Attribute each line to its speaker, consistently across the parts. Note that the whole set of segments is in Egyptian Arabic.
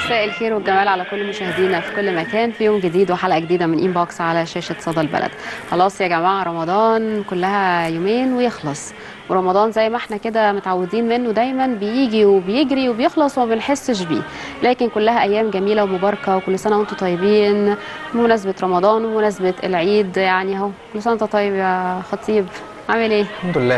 Speaker 1: مساء الخير والجمال على كل مشاهدينا في كل مكان في يوم جديد وحلقه جديده من انبوكس على شاشه صدى البلد خلاص يا جماعه رمضان كلها يومين ويخلص ورمضان زي ما احنا كده متعودين منه دايما بيجي وبيجري وبيخلص وما بنحسش بيه لكن كلها ايام جميله ومباركه وكل سنه وانتم طيبين بمناسبه رمضان ومناسبه العيد يعني اهو كل سنه وانت طيب يا خطيب عامل ايه
Speaker 2: الحمد لله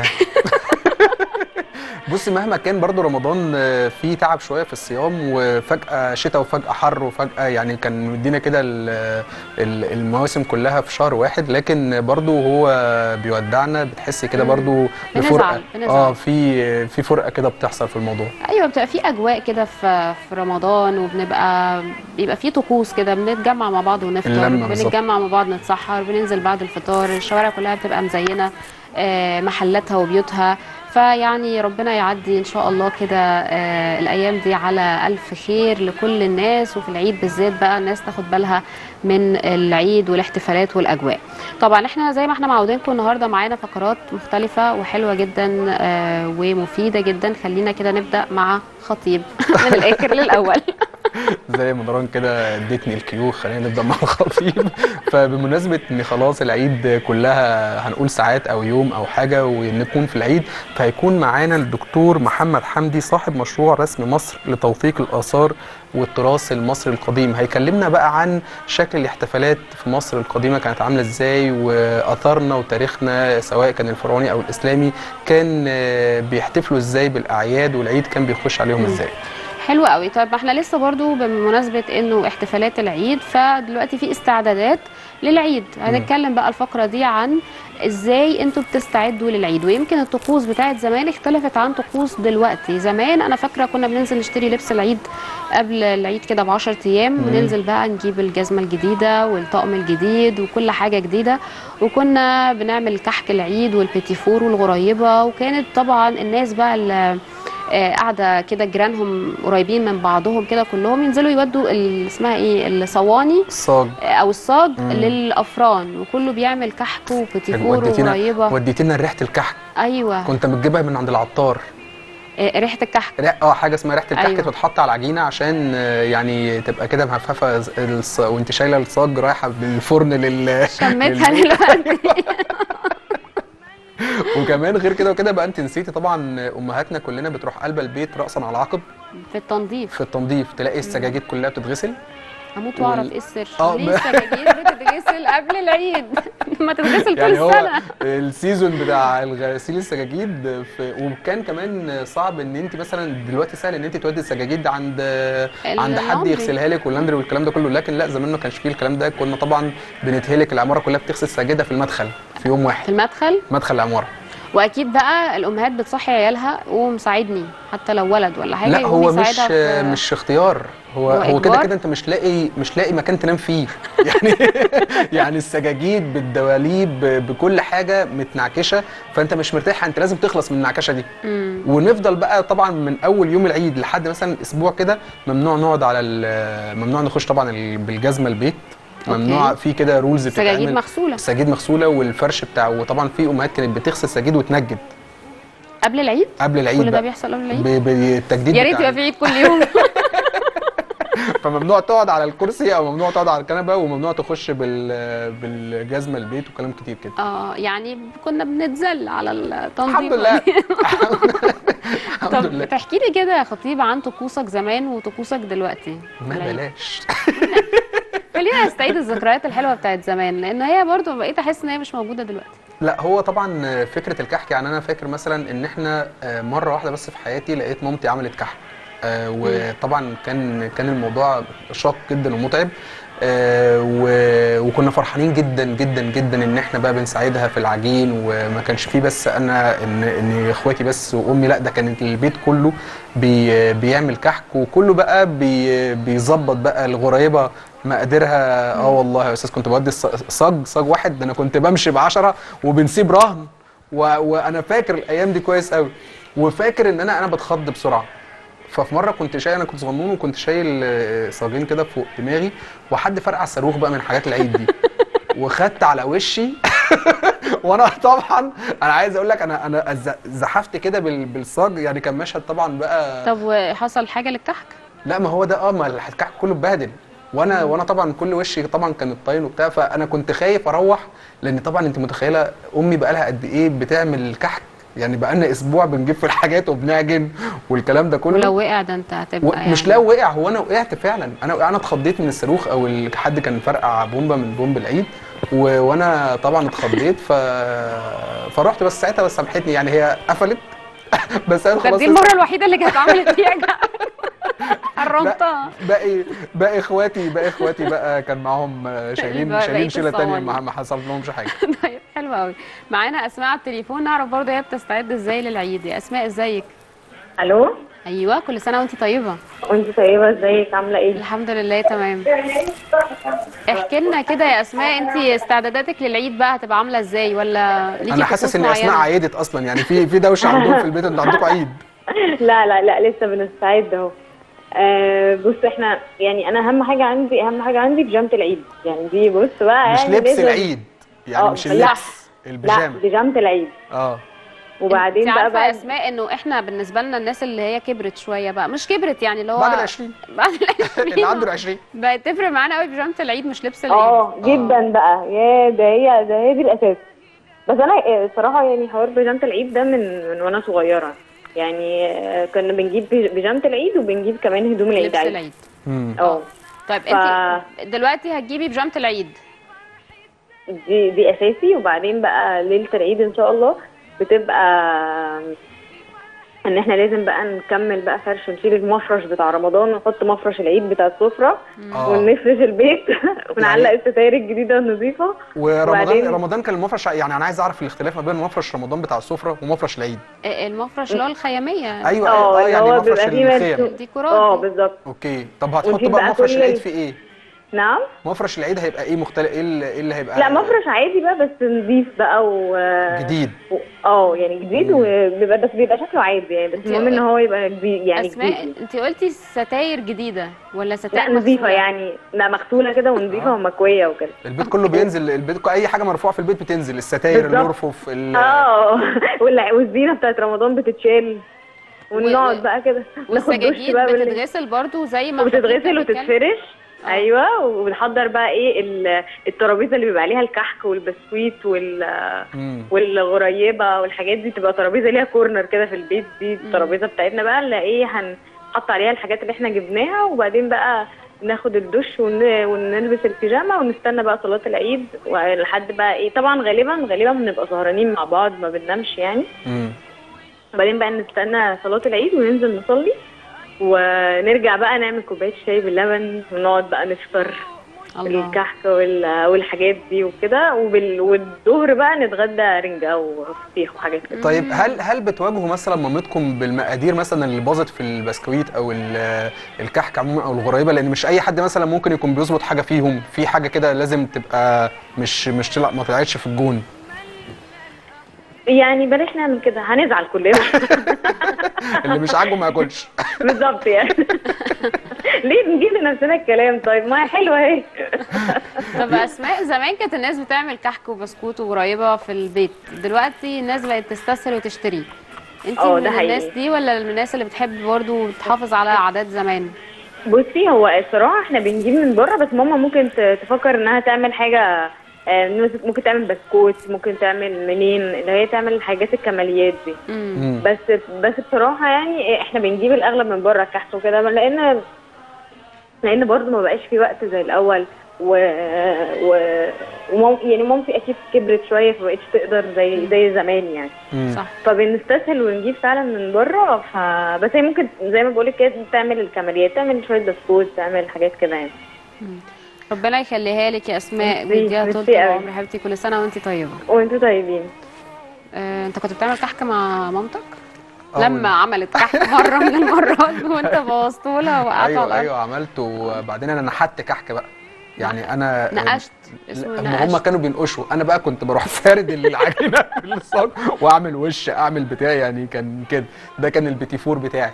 Speaker 2: بص مهما كان برضو رمضان آه، فيه تعب شويه في الصيام وفجاه شتاء وفجاه حر وفجاه يعني كان مدينا كده ال- ال- المواسم كلها في شهر واحد لكن برضو هو بيودعنا بتحسي كده
Speaker 1: مم.
Speaker 2: برضو
Speaker 1: بنزعل-
Speaker 2: بفرقه
Speaker 1: بنزعل.
Speaker 2: اه في في فرقه كده بتحصل في الموضوع
Speaker 1: ايوه بتبقى في اجواء كده في في رمضان وبنبقى بيبقى في طقوس كده بنتجمع مع بعض ونفطر
Speaker 2: اللمة بالظبط.
Speaker 1: بنتجمع مع بعض نتسحر بننزل بعد الفطار الشوارع كلها بتبقى مزينه آه، محلاتها وبيوتها فيعني ربنا يعدي ان شاء الله كده آه، الايام دي على الف خير لكل الناس وفي العيد بالذات بقى الناس تاخد بالها من العيد والاحتفالات والاجواء طبعا احنا زي ما احنا معودينكم النهارده معانا فقرات مختلفه وحلوه جدا آه، ومفيده جدا خلينا كده نبدا مع خطيب من الاخر للاول
Speaker 2: زي ما نوران كده ادتني الكيو خلينا نبدا مع الخطيب فبمناسبه ان خلاص العيد كلها هنقول ساعات او يوم او حاجه ونكون في العيد فهيكون معانا الدكتور محمد حمدي صاحب مشروع رسم مصر لتوثيق الاثار والتراث المصري القديم هيكلمنا بقى عن شكل الاحتفالات في مصر القديمه كانت عامله ازاي واثارنا وتاريخنا سواء كان الفرعوني او الاسلامي كان آه، بيحتفلوا ازاي بالاعياد والعيد كان بيخش عليهم
Speaker 1: مم.
Speaker 2: ازاي
Speaker 1: حلو قوي طيب ما احنا لسه برضو بمناسبه انه احتفالات العيد فدلوقتي في استعدادات للعيد هنتكلم بقى الفقره دي عن ازاي انتوا بتستعدوا للعيد ويمكن الطقوس بتاعت زمان اختلفت عن طقوس دلوقتي زمان انا فاكره كنا بننزل نشتري لبس العيد قبل العيد كده ب 10 ايام
Speaker 2: مم.
Speaker 1: وننزل بقى نجيب الجزمه الجديده والطقم الجديد وكل حاجه جديده وكنا بنعمل كحك العيد والبيتيفور والغريبه وكانت طبعا الناس بقى اللي آه، قاعده كده جيرانهم قريبين من بعضهم كده كلهم ينزلوا يودوا ال- اسمها ايه الصواني
Speaker 2: الصاج
Speaker 1: آه، او الصاج
Speaker 2: مم.
Speaker 1: للافران وكله بيعمل كحك وبيتيفور
Speaker 2: وديتينا
Speaker 1: وغريبه
Speaker 2: وديتينا ريحه الكحك
Speaker 1: ايوه
Speaker 2: كنت بتجيبها من عند العطار
Speaker 1: آه، ريحه الكحك
Speaker 2: ريح- اه حاجه اسمها ريحه الكحك
Speaker 1: أيوة.
Speaker 2: بتتحط على العجينه عشان آه، يعني تبقى كده مهففه ز- الص- وانت شايله الصاج رايحه بالفرن لل
Speaker 1: شميتها
Speaker 2: لل-
Speaker 1: دلوقتي
Speaker 2: وكمان غير كده وكده بقى انت نسيتي طبعا امهاتنا كلنا بتروح قلب البيت راسا على عقب
Speaker 1: في التنظيف
Speaker 2: في التنظيف تلاقي السجاجيد كلها بتتغسل
Speaker 1: اموت
Speaker 2: وال-
Speaker 1: واعرف ايه السر
Speaker 2: آه،
Speaker 1: ليه
Speaker 2: ب-
Speaker 1: السجاجيد بتتغسل قبل العيد ما تتغسل طول
Speaker 2: يعني هو
Speaker 1: السنه
Speaker 2: السيزون بتاع غسيل السجاجيد في وكان كمان صعب ان انت مثلا دلوقتي سهل ان انت تودي السجاجيد عند عند حد
Speaker 1: اللاندري.
Speaker 2: يغسلها لك واللاندري والكلام ده كله لكن لا زمان ما كانش فيه الكلام ده كنا طبعا بنتهلك العماره كلها بتغسل سجاده في المدخل في يوم
Speaker 1: في
Speaker 2: واحد
Speaker 1: المدخل
Speaker 2: مدخل العماره
Speaker 1: واكيد بقى الامهات بتصحي عيالها قوم ساعدني حتى لو ولد ولا حاجه
Speaker 2: لا
Speaker 1: يقوم
Speaker 2: هو مش
Speaker 1: يساعدها في-
Speaker 2: مش اختيار هو
Speaker 1: هو
Speaker 2: هو كده
Speaker 1: إجبار؟
Speaker 2: كده انت مش لاقي مش لاقي مكان تنام فيه يعني يعني السجاجيد بالدواليب ب- بكل حاجه متنعكشه فانت مش مرتاح انت لازم تخلص من النعكشه دي
Speaker 1: مم.
Speaker 2: ونفضل بقى طبعا من اول يوم العيد لحد مثلا اسبوع كده ممنوع نقعد على ال- ممنوع نخش طبعا ال- بالجزمه البيت ممنوع
Speaker 1: أوكي.
Speaker 2: في كده رولز
Speaker 1: سجاجيد مغسوله
Speaker 2: السجاجيد مغسوله والفرش بتاعه وطبعا في امهات كانت بتغسل سجاجيد وتنجد
Speaker 1: قبل العيد
Speaker 2: قبل العيد
Speaker 1: كل ده
Speaker 2: بقى
Speaker 1: بيحصل قبل العيد
Speaker 2: ب- بالتجديد
Speaker 1: يا ريت
Speaker 2: بتاع
Speaker 1: يبقى في عيد كل يوم
Speaker 2: فممنوع تقعد على الكرسي او ممنوع تقعد على الكنبه وممنوع تخش بال بالجزمه البيت وكلام كتير كده
Speaker 1: اه يعني كنا بنتذل على التنظيف
Speaker 2: الحمد لله الحمد
Speaker 1: طب
Speaker 2: لله
Speaker 1: تحكي لي كده يا خطيب عن طقوسك زمان وطقوسك دلوقتي
Speaker 2: ما
Speaker 1: العيد.
Speaker 2: بلاش
Speaker 1: خلينا نستعيد الذكريات الحلوه بتاعت زمان لان هي برضو بقيت احس ان هي مش موجوده دلوقتي
Speaker 2: لا هو طبعا فكره الكحك يعني انا فاكر مثلا ان احنا آه، مره واحده بس في حياتي لقيت مامتي عملت كحك آه، وطبعا كان كان الموضوع شاق جدا ومتعب آه، و- وكنا فرحانين جدا جدا جدا ان احنا بقى بنساعدها في العجين وما كانش فيه بس انا ان ان اخواتي بس وامي لا ده كان البيت كله بي بيعمل كحك وكله بقى بي بيظبط بقى الغريبه مقاديرها اه والله يا استاذ كنت بودي الص- صاج صاج واحد ده انا كنت بمشي بعشرة وبنسيب رهن و... وانا فاكر الايام دي كويس قوي وفاكر ان انا انا بتخض بسرعه ففي مره كنت شايل انا كنت صغنون وكنت شايل آه، صاجين كده فوق دماغي وحد فرقع الصاروخ بقى من حاجات العيد دي وخدت على وشي وانا طبعا انا عايز اقول لك انا انا ز- زحفت كده بال- بالصاج يعني كان مشهد طبعا بقى
Speaker 1: طب وحصل حاجه للكحك
Speaker 2: لا ما هو ده اه ما الكحك كله اتبهدل وانا وانا طبعا كل وشي طبعا كان الطين وبتاع فانا كنت خايف اروح لان طبعا انت متخيله امي بقى لها قد ايه بتعمل كحك يعني بقى لنا اسبوع بنجيب في الحاجات وبنعجن والكلام ده كله
Speaker 1: ولو وقع ده انت هتبقى يعني
Speaker 2: مش لو وقع هو انا وقعت فعلا انا انا اتخضيت من الصاروخ او ال- حد كان فرقع بومبه من بومب العيد و... وانا طبعا اتخضيت ف فرحت بس ساعتها بس سامحتني يعني هي قفلت بس انا
Speaker 1: كانت
Speaker 2: خلاص
Speaker 1: دي المره الوحيده اللي كانت عملت فيها كده. حرمتها
Speaker 2: باقي باقي اخواتي باقي اخواتي بقى كان معاهم شايلين
Speaker 1: بقى-
Speaker 2: شايلين
Speaker 1: بقية
Speaker 2: شيله تانية
Speaker 1: الصواني.
Speaker 2: ما ما حصل لهمش حاجه
Speaker 1: طيب حلو قوي معانا اسماء على التليفون نعرف برضه هي بتستعد ازاي للعيد يا اسماء ازيك
Speaker 3: الو
Speaker 1: ايوه كل سنه وانت طيبه
Speaker 3: وانت طيبه ازيك عامله ايه
Speaker 1: الحمد لله تمام احكي لنا كده يا اسماء انت استعداداتك للعيد بقى هتبقى عامله ازاي ولا ليكي
Speaker 2: انا حاسس
Speaker 1: طقوس
Speaker 2: ان اسماء
Speaker 1: معينة؟
Speaker 2: عيدت اصلا يعني في في دوشه عندهم في البيت انتوا عندكم عيد
Speaker 3: لا لا لا لسه بنستعد اهو آه بص احنا يعني انا اهم حاجه عندي اهم حاجه عندي بيجامه العيد يعني دي بص بقى
Speaker 2: مش
Speaker 3: يعني
Speaker 2: لبس
Speaker 3: لازم-
Speaker 2: العيد يعني
Speaker 3: آه،
Speaker 2: مش
Speaker 3: لا.
Speaker 2: اللبس
Speaker 3: لا
Speaker 2: البيجامه
Speaker 3: بيجامه العيد
Speaker 2: اه
Speaker 3: وبعدين
Speaker 1: انت
Speaker 3: بقى
Speaker 1: عارفه يا
Speaker 3: بعد
Speaker 1: اسماء انه احنا بالنسبه لنا الناس اللي هي كبرت شويه بقى مش كبرت يعني اللي هو
Speaker 2: بعد ال 20
Speaker 1: بعد ال
Speaker 2: اللي عنده ال
Speaker 1: 20
Speaker 2: 20
Speaker 1: بقت تفرق معانا قوي بيجامه العيد مش لبس العيد
Speaker 3: اه جدا بقى يا ده هي ده هي دي الاساس بس انا آه، صراحه يعني حوار بيجامه العيد ده من من وانا صغيره يعني آه، كنا بنجيب بيج- بيجامه العيد وبنجيب كمان هدوم العيد
Speaker 1: لبس
Speaker 3: عادي
Speaker 1: العيد
Speaker 2: امم
Speaker 3: اه
Speaker 1: طيب
Speaker 3: ف-
Speaker 1: انت دلوقتي هتجيبي بيجامه العيد
Speaker 3: دي دي اساسي وبعدين بقى ليله العيد ان شاء الله بتبقى ان احنا لازم بقى نكمل بقى فرش نشيل المفرش بتاع رمضان ونحط مفرش العيد بتاع السفره
Speaker 2: اه
Speaker 3: ونفرش البيت ونعلق الستاير الجديده النظيفه
Speaker 2: ورمضان
Speaker 3: وبعدين-
Speaker 2: رمضان كان المفرش يعني انا عايز اعرف الاختلاف ما بين مفرش رمضان بتاع السفره ومفرش العيد
Speaker 1: اه، المفرش اللي هو الخياميه
Speaker 2: ايوه
Speaker 3: اه
Speaker 2: اه
Speaker 3: اللي
Speaker 2: يعني
Speaker 3: هو
Speaker 2: مفرش
Speaker 3: بيبقى فيه
Speaker 2: الخيم
Speaker 3: مرسوم-
Speaker 1: الديكورات
Speaker 3: اه
Speaker 1: دي.
Speaker 3: بالظبط
Speaker 2: اوكي طب هتحط
Speaker 3: ونجيب
Speaker 2: بقى
Speaker 3: بقى
Speaker 2: مفرش
Speaker 3: كل
Speaker 2: العيد
Speaker 3: ال-
Speaker 2: في ايه
Speaker 3: نعم
Speaker 2: مفرش العيد هيبقى ايه مختلف ايه اللي, إيه اللي هيبقى
Speaker 3: لا مفرش عادي بقى بس نضيف بقى و
Speaker 2: جديد
Speaker 3: و- اه يعني جديد وبيبقى بس بيبقى شكله عادي يعني بس
Speaker 1: انت-
Speaker 3: المهم ان هو يبقى جديد يعني
Speaker 1: اسماء
Speaker 3: جديد
Speaker 1: انت قلتي ستاير جديده ولا ستاير
Speaker 3: لا نظيفه
Speaker 1: مغسولة؟
Speaker 3: يعني لا مغسوله كده ونظيفه
Speaker 2: آه.
Speaker 3: ومكويه وكده
Speaker 2: البيت كله بينزل البيت اي حاجه مرفوعه في البيت بتنزل الستاير
Speaker 3: بالظبط.
Speaker 2: الارفف ال-
Speaker 3: اه والع- والزينه بتاعت رمضان بتتشال ونقعد
Speaker 1: و-
Speaker 3: بقى كده ناخد دش
Speaker 1: والسجاجيد
Speaker 3: بقى بالليل.
Speaker 1: بتتغسل برضو زي ما
Speaker 3: وبتتغسل
Speaker 1: حضرتك بتتكلم.
Speaker 3: وتتفرش
Speaker 1: آه.
Speaker 3: ايوه وبنحضر بقى ايه ال- الترابيزه اللي بيبقى عليها الكحك والبسكويت وال
Speaker 2: مم.
Speaker 3: والغريبه والحاجات دي تبقى ترابيزه ليها كورنر كده في البيت دي الترابيزه بتاعتنا بقى اللي ايه هنحط عليها الحاجات اللي احنا جبناها وبعدين بقى ناخد الدش ون- ونلبس البيجامه ونستنى بقى صلاه العيد ولحد بقى ايه طبعا غالبا غالبا بنبقى سهرانين مع بعض ما بننامش يعني
Speaker 2: مم.
Speaker 3: وبعدين بقى نستنى صلاة العيد وننزل نصلي ونرجع بقى نعمل كوباية شاي باللبن ونقعد بقى نفطر
Speaker 1: الله
Speaker 3: الكحك وال- والحاجات دي وكده وبال... والظهر بقى نتغدى رنجة وفسيخ وحاجات كده
Speaker 2: طيب هل هل بتواجهوا مثلا مامتكم بالمقادير مثلا اللي باظت في البسكويت او ال- الكحك عموما او الغريبه لان مش اي حد مثلا ممكن يكون بيظبط حاجه فيهم في حاجه كده لازم تبقى مش مش طلع ما طلعتش في الجون
Speaker 3: يعني بلاش نعمل كده هنزعل كلنا
Speaker 2: اللي مش عاجبه ما ياكلش
Speaker 3: بالظبط يعني ليه نجيب لنفسنا الكلام طيب ما هي حلوة اهي
Speaker 1: طب اسماء زمان كانت الناس بتعمل كحك وبسكوت وغريبه في البيت دلوقتي الناس بقت تستسهل وتشتري انت
Speaker 3: اه،
Speaker 1: من
Speaker 3: ده حقيقي.
Speaker 1: الناس دي ولا من الناس اللي بتحب برضو تحافظ على عادات زمان
Speaker 3: بصي هو الصراحه احنا بنجيب من بره بس ماما ممكن ت- تفكر انها تعمل حاجه آه، ممكن تعمل بسكوت ممكن تعمل منين اللي هي تعمل حاجات الكماليات دي
Speaker 1: امم
Speaker 2: مم.
Speaker 3: بس بس بصراحه يعني احنا بنجيب الاغلب من بره الكحك وكده لان لان برضه ما بقاش في وقت زي الاول و, و... ومام... يعني مامتي اكيد كبرت شويه فبقتش تقدر زي زي زمان يعني
Speaker 2: مم.
Speaker 1: صح
Speaker 3: فبنستسهل ونجيب فعلا من بره ف... بس هي ممكن زي ما بقولك كده تعمل الكماليات تعمل شويه بسكوت تعمل حاجات كده يعني
Speaker 1: ربنا يخليها لك يا اسماء
Speaker 3: ميرسي،
Speaker 1: ويديها طول
Speaker 3: ميرسي قوي.
Speaker 1: العمر حبيبتي كل سنه وانت طيبه
Speaker 3: وانتوا طيبين
Speaker 1: آه، انت كنت بتعمل كحك مع مامتك
Speaker 2: آه،
Speaker 1: لما عملت كحك مره من المرات وانت بوظته لها وقعت على
Speaker 2: ايوه
Speaker 1: الارض
Speaker 2: ايوه عملته وبعدين انا نحت كحك بقى يعني انا
Speaker 1: نقشت اسمه
Speaker 2: لا، ما هم
Speaker 1: نقشت
Speaker 2: كانوا بينقشوا انا بقى كنت بروح فارد العجينه في الصاج واعمل وش اعمل بتاع يعني كان كده ده كان البيتي فور بتاعي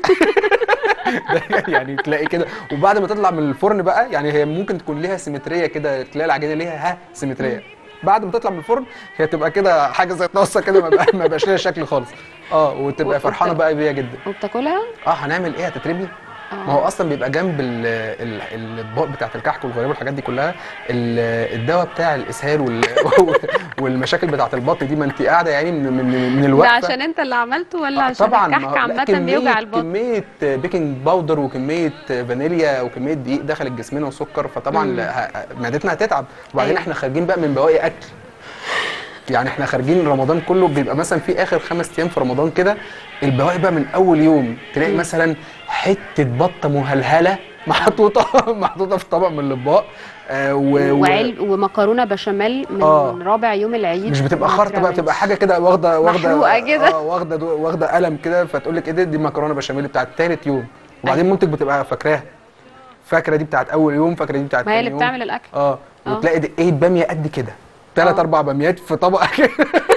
Speaker 2: ده يعني تلاقي كده وبعد ما تطلع من الفرن بقى يعني هي ممكن تكون ليها سيمتريه كده تلاقي العجينه ليها ها سيمتريه بعد ما تطلع من الفرن هي تبقى كده حاجه زي طاسه كده ما بقى- ما بقاش ليها شكل خالص اه وتبقى
Speaker 1: و-
Speaker 2: فرحانه
Speaker 1: وبت-
Speaker 2: بقى بيها جدا
Speaker 1: وبتاكلها
Speaker 2: اه هنعمل ايه هتترمي ما هو اصلا بيبقى جنب ال- ال- الاطباق بتاعت الكحك والغريب والحاجات دي كلها ال- الدواء بتاع الاسهال وال- والمشاكل بتاعت البطن دي ما انت قاعده يعني من من من
Speaker 1: ده
Speaker 2: الوقفه
Speaker 1: عشان انت اللي عملته ولا
Speaker 2: آه،
Speaker 1: عشان
Speaker 2: طبعا ما
Speaker 1: الكحك
Speaker 2: هو- لا،
Speaker 1: عامه
Speaker 2: كمية-
Speaker 1: بيوجع البطن
Speaker 2: كميه بيكنج باودر وكميه فانيليا وكميه دقيق دخلت جسمنا وسكر فطبعا
Speaker 1: مم.
Speaker 2: لا- ه- معدتنا هتتعب وبعدين
Speaker 1: أيوة.
Speaker 2: احنا خارجين بقى من بواقي اكل يعني احنا خارجين رمضان كله بيبقى مثلا في اخر خمس ايام في رمضان كده البواقي بقى من اول يوم تلاقي
Speaker 1: مم.
Speaker 2: مثلا حته بطه مهلهله محطوطه محطوطه في طبق من الاطباق آه و... و-
Speaker 1: وعلب ومكرونه بشاميل من
Speaker 2: آه.
Speaker 1: رابع يوم العيد
Speaker 2: مش بتبقى
Speaker 1: ما
Speaker 2: خرطه بقى
Speaker 1: اترمتش.
Speaker 2: بتبقى حاجه كده واخده واخده
Speaker 1: محروقة كده.
Speaker 2: اه واخده دو- واخده قلم كده فتقول لك ايه دي, دي مكرونه بشاميل بتاعت تالت يوم وبعدين
Speaker 1: أيوة.
Speaker 2: مامتك بتبقى فاكراها فاكره دي بتاعت اول يوم فاكره دي بتاعت
Speaker 1: ما هي
Speaker 2: تاني
Speaker 1: اللي
Speaker 2: يوم
Speaker 1: بتعمل الاكل
Speaker 2: اه
Speaker 1: آه.
Speaker 2: وتلاقي دي ايه باميه قد كده ثلاث
Speaker 1: آه.
Speaker 2: اربع باميات في طبق كده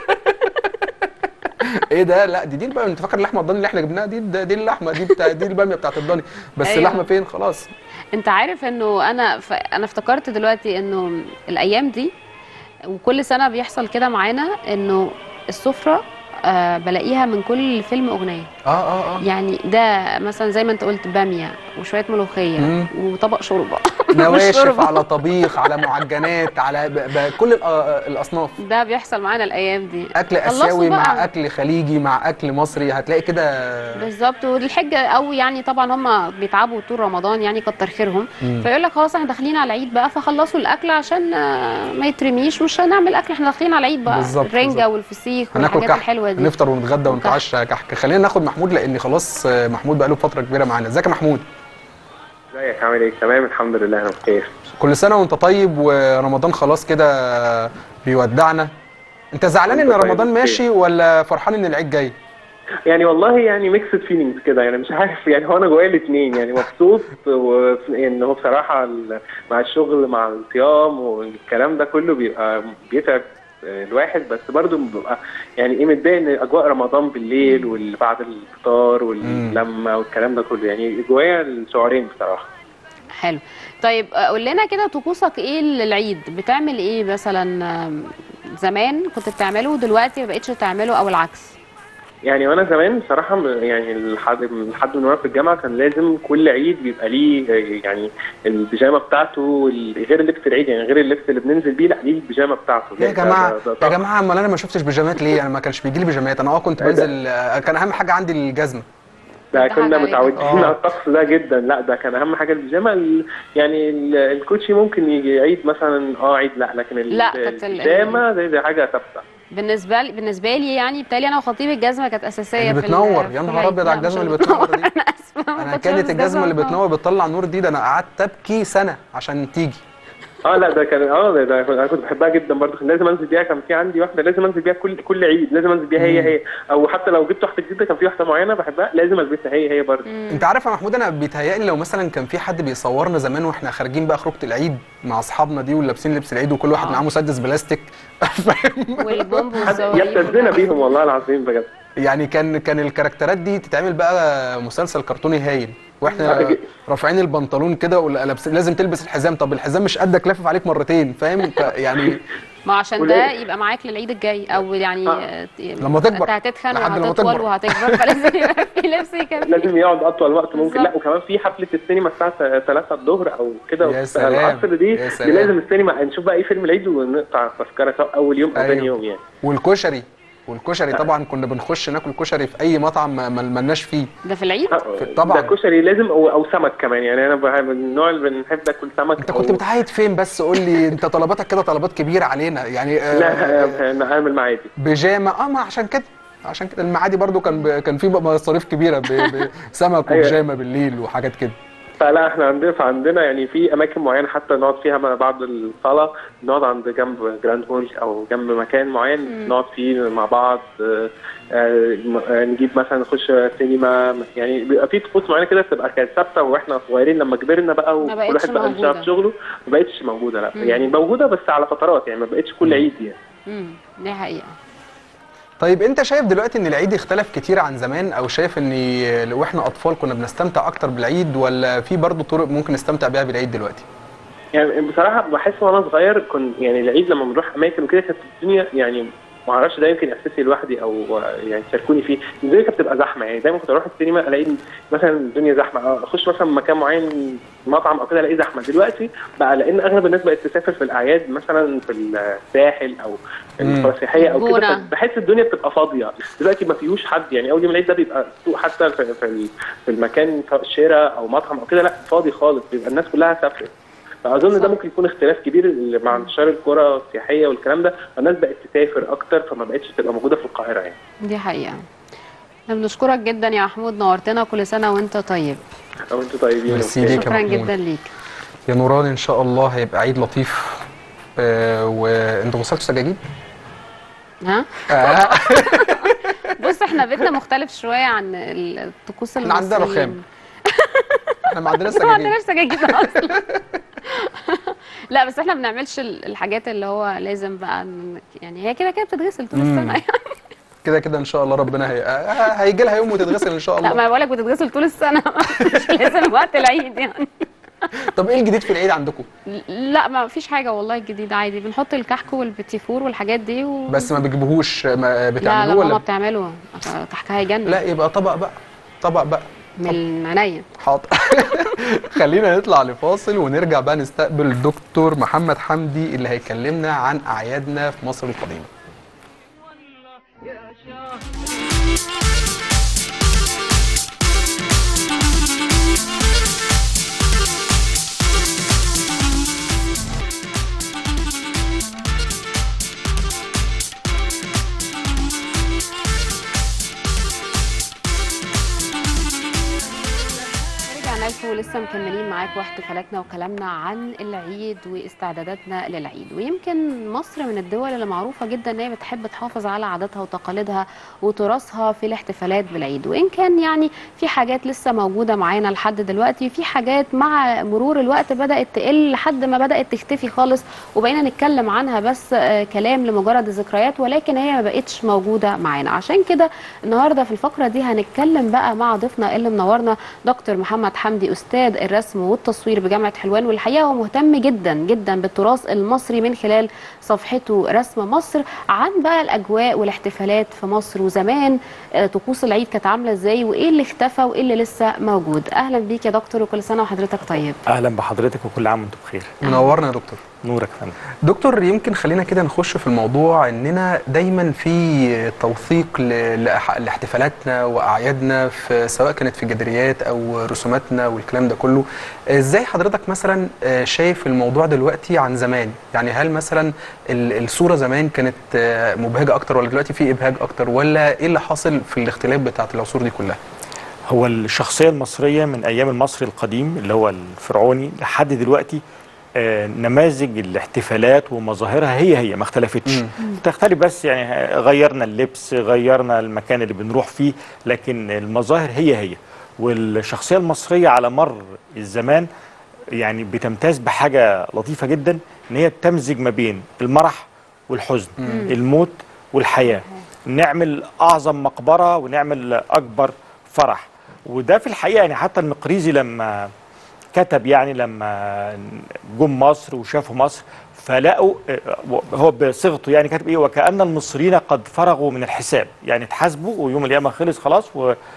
Speaker 2: ايه ده لا دي دي الباميه انت فاكر اللحمه الضاني اللي احنا جبناها دي ده دي اللحمه دي بتاع دي الباميه بتاعت الضاني بس
Speaker 1: أيوة.
Speaker 2: اللحمه فين خلاص
Speaker 1: انت عارف انه انا ف... انا افتكرت دلوقتي انه الايام دي وكل سنه بيحصل كده معانا انه السفره آه بلاقيها من كل فيلم اغنيه
Speaker 2: اه اه اه
Speaker 1: يعني ده مثلا زي ما انت قلت باميه وشويه ملوخيه
Speaker 2: مم.
Speaker 1: وطبق شوربه
Speaker 2: نواشف
Speaker 1: شوربة.
Speaker 2: على طبيخ على معجنات على ب... ب... كل الأ- الاصناف
Speaker 1: ده بيحصل معانا الايام دي
Speaker 2: اكل
Speaker 1: خلصوا
Speaker 2: اسيوي مع
Speaker 1: بقى.
Speaker 2: اكل خليجي مع اكل مصري هتلاقي كده
Speaker 1: بالظبط والحجه او يعني طبعا هم بيتعبوا طول رمضان يعني كتر خيرهم
Speaker 2: مم.
Speaker 1: فيقول لك خلاص احنا داخلين على العيد بقى فخلصوا الاكل عشان آه، ما يترميش مش هنعمل اكل احنا داخلين على العيد بقى
Speaker 2: بالظبط،
Speaker 1: الرنجه
Speaker 2: بالظبط.
Speaker 1: والفسيخ
Speaker 2: هناكل
Speaker 1: والحاجات
Speaker 2: كحك
Speaker 1: الحلوه دي
Speaker 2: نفطر ونتغدى
Speaker 1: وكحك.
Speaker 2: ونتعشى كحك خلينا ناخد محمود لان خلاص آه، محمود بقى له فتره كبيره معانا ازيك يا محمود
Speaker 4: ازيك عامل ايه؟ تمام الحمد لله انا بخير.
Speaker 2: كل سنه وانت طيب ورمضان خلاص كده بيودعنا انت زعلان ان
Speaker 4: وانت طيب
Speaker 2: رمضان
Speaker 4: بخير.
Speaker 2: ماشي ولا فرحان ان العيد جاي
Speaker 4: يعني والله يعني ميكسد فيلينجز كده يعني مش عارف يعني هو انا جوايا الاثنين يعني مبسوط وان هو بصراحه ال- مع الشغل مع الصيام والكلام ده كله بيبقى بيتعب الواحد بس برضه بيبقى يعني ايه متضايق ان اجواء رمضان بالليل واللي بعد الفطار واللمه والكلام ده كله يعني جوايا الشعورين بصراحه.
Speaker 1: حلو طيب آه، قول لنا كده طقوسك ايه للعيد بتعمل ايه مثلا آم، زمان كنت بتعمله ودلوقتي ما بقتش تعمله او العكس
Speaker 4: يعني وانا زمان بصراحه م- يعني لحد لحد من وانا في الجامعه كان لازم كل عيد بيبقى ليه آه، يعني البيجامه بتاعته وال- غير لبس العيد يعني غير اللبس اللي بننزل بيه لا ليه البيجامه بتاعته
Speaker 2: يا
Speaker 4: ده-
Speaker 2: جماعه
Speaker 4: ده- ده
Speaker 2: يا
Speaker 4: طقس.
Speaker 2: جماعه امال انا ما شفتش بيجامات ليه انا ما كانش بيجي لي بيجامات انا اه كنت
Speaker 4: ايه ده؟
Speaker 2: بنزل آه، كان اهم حاجه عندي الجزمه
Speaker 4: ده
Speaker 1: ده
Speaker 4: كنا
Speaker 1: حاجة غريبة.
Speaker 4: متعودين
Speaker 2: آه.
Speaker 4: على الطقس ده جدا لا ده كان اهم حاجه البيجامه ال- يعني ال- الكوتشي ممكن يجي عيد مثلا اه عيد لا لكن ال-
Speaker 1: لا، كانت ال-
Speaker 4: البيجامه دي, دي حاجه ثابته
Speaker 1: بالنسبه لي بالنسبه لي يعني بالتالي انا وخطيب الجزمه كانت اساسيه
Speaker 2: اللي
Speaker 1: في ال-
Speaker 2: بتنور
Speaker 1: في
Speaker 2: يا نهار
Speaker 1: العيد.
Speaker 2: ابيض
Speaker 1: لا،
Speaker 2: على
Speaker 1: مش
Speaker 2: الجزمه اللي
Speaker 1: اللي
Speaker 2: بتنور دي
Speaker 1: انا اسفه ما
Speaker 2: انا
Speaker 1: كنتش
Speaker 2: كانت
Speaker 1: لابس
Speaker 2: الجزمه اللي
Speaker 1: بتنور.
Speaker 2: بتنور بتطلع نور دي ده انا قعدت ابكي سنه عشان تيجي
Speaker 4: اه لا ده كان اه ده, ده انا كنت بحبها جدا برضه كان لازم انزل بيها كان في عندي واحده لازم انزل بيها كل كل عيد لازم انزل بيها هي
Speaker 2: مم.
Speaker 4: هي او حتى لو جبت واحده جديده كان في واحده معينه بحبها لازم البسها هي هي برضه
Speaker 1: مم.
Speaker 2: انت عارف يا محمود انا بيتهيألي لو مثلا كان في حد بيصورنا زمان واحنا خارجين بقى خروجه العيد مع اصحابنا دي ولابسين لبس العيد وكل واحد
Speaker 1: آه.
Speaker 2: معاه مسدس بلاستيك فاهم
Speaker 1: والبومب
Speaker 4: حد
Speaker 1: والزواريخ
Speaker 4: يبتزنا
Speaker 1: والحاجات
Speaker 4: بيهم والله العظيم بجد
Speaker 2: يعني كان كان الكاركترات دي تتعمل بقى مسلسل كرتوني هايل واحنا
Speaker 4: آه.
Speaker 2: رافعين البنطلون كده ولابس لازم تلبس الحزام طب الحزام مش قدك لافف عليك مرتين فاهم ف- يعني
Speaker 1: ما عشان
Speaker 4: وليه؟
Speaker 1: ده يبقى معاك للعيد الجاي او يعني
Speaker 4: آه.
Speaker 1: آه،
Speaker 2: لما تكبر.
Speaker 1: انت هتتخن
Speaker 2: لحد لما
Speaker 1: وهتطول
Speaker 2: تكبر.
Speaker 1: وهتكبر فلازم يبقى في لبس يكفي
Speaker 4: لازم يقعد اطول وقت ممكن لا
Speaker 1: بالظبط.
Speaker 4: وكمان في حفله السينما الساعه 3 الظهر او كده
Speaker 2: يا
Speaker 4: في
Speaker 2: سلام،
Speaker 4: العصر دي,
Speaker 2: يا
Speaker 4: دي
Speaker 2: سلام.
Speaker 4: لازم السينما نشوف بقى ايه فيلم العيد ونقطع التذكره سواء اول يوم او
Speaker 2: أيوه.
Speaker 4: ثاني يوم يعني
Speaker 2: والكشري والكشري طبعا كنا بنخش ناكل كشري في اي مطعم ما ما ملناش فيه
Speaker 1: ده في العيد
Speaker 2: طبعا.
Speaker 4: ده كشري لازم او, أو سمك كمان يعني انا بحب- من النوع اللي بنحب ناكل سمك
Speaker 2: انت
Speaker 4: أو-
Speaker 2: كنت بتعيد فين بس قول لي انت طلباتك كده طلبات كبيره علينا يعني آه،
Speaker 4: لا انا اعمل معادي
Speaker 2: بيجامه اه ما عشان كده عشان كده المعادي برضو كان ب... كان في مصاريف كبيره ب... بسمك
Speaker 4: أيوة.
Speaker 2: وبيجامه بالليل وحاجات كده
Speaker 4: فلا احنا عندنا فعندنا يعني في اماكن معينه حتى نقعد فيها ما بعد الصلاه نقعد عند جنب جراند مول او جنب مكان معين نقعد فيه مع بعض آه، آه، م- آه، نجيب مثلا نخش سينما يعني بيبقى في طقوس معينه كده بتبقى كانت ثابته واحنا صغيرين لما كبرنا بقى
Speaker 1: ما
Speaker 4: وكل
Speaker 1: بقتش
Speaker 4: واحد بقى
Speaker 1: موجودة.
Speaker 4: بيشتغل في شغله ما بقتش موجوده لا
Speaker 1: مم.
Speaker 4: يعني موجوده بس على فترات يعني ما بقتش كل عيد يعني
Speaker 1: امم دي حقيقه
Speaker 2: طيب انت شايف دلوقتي ان العيد اختلف كتير عن زمان او شايف ان لو احنا اطفال كنا بنستمتع اكتر بالعيد ولا في برضو طرق ممكن نستمتع بيها بالعيد دلوقتي
Speaker 4: يعني بصراحة بحس وانا صغير كنت يعني العيد لما بنروح اماكن وكده كانت الدنيا يعني ما اعرفش ده يمكن احساسي لوحدي او يعني شاركوني فيه الدنيا كانت بتبقى زحمه يعني دايما كنت اروح السينما الاقي مثلا الدنيا زحمه اخش مثلا مكان معين مطعم او كده الاقي زحمه دلوقتي بقى لان اغلب الناس بقت تسافر في الاعياد مثلا في الساحل او القرى السياحيه او كده
Speaker 1: جونة.
Speaker 4: بحس الدنيا بتبقى فاضيه دلوقتي ما فيهوش حد يعني اول يوم العيد ده بيبقى سوق حتى في في, في المكان سواء شارع او مطعم او كده لا فاضي خالص بيبقى الناس كلها سافرت فاظن
Speaker 1: صح.
Speaker 4: ده ممكن يكون اختلاف كبير اللي مع انتشار القرى السياحيه والكلام ده فالناس بقت تسافر اكتر فما بقتش تبقى موجوده في القاهره يعني
Speaker 1: دي حقيقه احنا بنشكرك جدا يا محمود نورتنا كل سنه وانت طيب
Speaker 4: او انتوا طيبين
Speaker 2: ميرسي
Speaker 4: أوكي.
Speaker 2: ليك يا
Speaker 1: شكرا
Speaker 2: محمود.
Speaker 1: جدا ليك
Speaker 2: يا نوران ان شاء الله هيبقى عيد لطيف آه وانتوا غسلتوا سجاجيد؟
Speaker 1: ها
Speaker 2: آه.
Speaker 1: بص احنا بيتنا مختلف شويه عن الطقوس
Speaker 2: احنا عندنا
Speaker 1: المصريين.
Speaker 2: رخام. احنا ما عندناش
Speaker 1: بس ما
Speaker 2: سجاجيد
Speaker 1: عندناش سجاجيد اصلا لا بس احنا ما بنعملش ال- الحاجات اللي هو لازم بقى ن- يعني هي كده كده بتتغسل طول
Speaker 2: مم.
Speaker 1: السنه يعني
Speaker 2: كده كده ان شاء الله ربنا هي... آه، هيجي لها يوم وتتغسل ان شاء
Speaker 1: لا
Speaker 2: الله
Speaker 1: ما بقولك بتتغسل طول السنه مش لازم وقت العيد يعني
Speaker 2: طب ايه الجديد في العيد عندكم؟
Speaker 1: لا ما فيش حاجه والله جديده عادي بنحط الكحك والبتيفور والحاجات دي و...
Speaker 2: بس ما بتجيبوهوش ما
Speaker 1: لا لا
Speaker 2: بتعملوه
Speaker 1: ماما
Speaker 2: ولا
Speaker 1: بتعمله كحك هيجنن
Speaker 2: لا يبقى طبق بقى طبق بقى
Speaker 1: من عينيا
Speaker 2: حاضر خلينا نطلع لفاصل ونرجع بقى نستقبل الدكتور محمد حمدي اللي هيكلمنا عن اعيادنا في مصر القديمه
Speaker 1: رجعنا لكم ولسه مكملين معاكم واحتفالاتنا وكلامنا عن العيد واستعداداتنا للعيد ويمكن مصر من الدول اللي معروفه جدا ان هي بتحب تحافظ على عاداتها وتقاليدها وتراثها في الاحتفالات بالعيد وان كان يعني في حاجات لسه موجوده معانا لحد دلوقتي في حاجات مع مرور الوقت بدات تقل لحد ما بدات تختفي خالص وبقينا نتكلم عنها بس آه، كلام لمجرد الذكريات ولكن هي ما بقتش موجوده معانا عشان كده النهارده في الفقره دي هنتكلم بقى مع ضيفنا اللي منورنا دكتور محمد حمدي استاذ الرسم والتصوير بجامعه حلوان والحقيقه هو مهتم جدا جدا بالتراث المصري من خلال صفحته رسم مصر عن بقى الاجواء والاحتفالات في مصر وزمان آه، طقوس العيد كانت عامله ازاي وايه اللي اختفى وايه اللي لسه موجود اهلا بيك يا دكتور وكل سنه وحضرتك طيب
Speaker 5: اهلا بحضرتك وكل عام وانتم بخير
Speaker 2: منورنا يا دكتور
Speaker 5: نورك يا فندم
Speaker 2: دكتور يمكن خلينا كده نخش في الموضوع اننا دايما في توثيق ل- لأح- لاحتفالاتنا واعيادنا في سواء كانت في جداريات او رسوماتنا والكلام ده كله ازاي حضرتك مثلا آه، شايف الموضوع دلوقتي عن زمان يعني هل مثلا ال- الصوره زمان كانت آه، مبهجه اكتر ولا دلوقتي في ابهاج اكتر ولا ايه اللي حاصل في الاختلاف بتاعت العصور دي كلها
Speaker 5: هو الشخصيه المصريه من ايام المصري القديم اللي هو الفرعوني لحد دلوقتي آه، نماذج الاحتفالات ومظاهرها هي هي ما اختلفتش
Speaker 2: مم.
Speaker 5: تختلف بس يعني غيرنا اللبس غيرنا المكان اللي بنروح فيه لكن المظاهر هي هي والشخصيه المصريه على مر الزمان يعني بتمتاز بحاجه لطيفه جدا ان هي بتمزج ما بين المرح والحزن الموت والحياه نعمل اعظم مقبره ونعمل اكبر فرح وده في الحقيقه يعني حتى المقريزي لما كتب يعني لما جم مصر وشافوا مصر فلقوا آه، هو بصيغته يعني كاتب ايه وكأن المصريين قد فرغوا من الحساب يعني اتحاسبوا ويوم القيامه خلص خلاص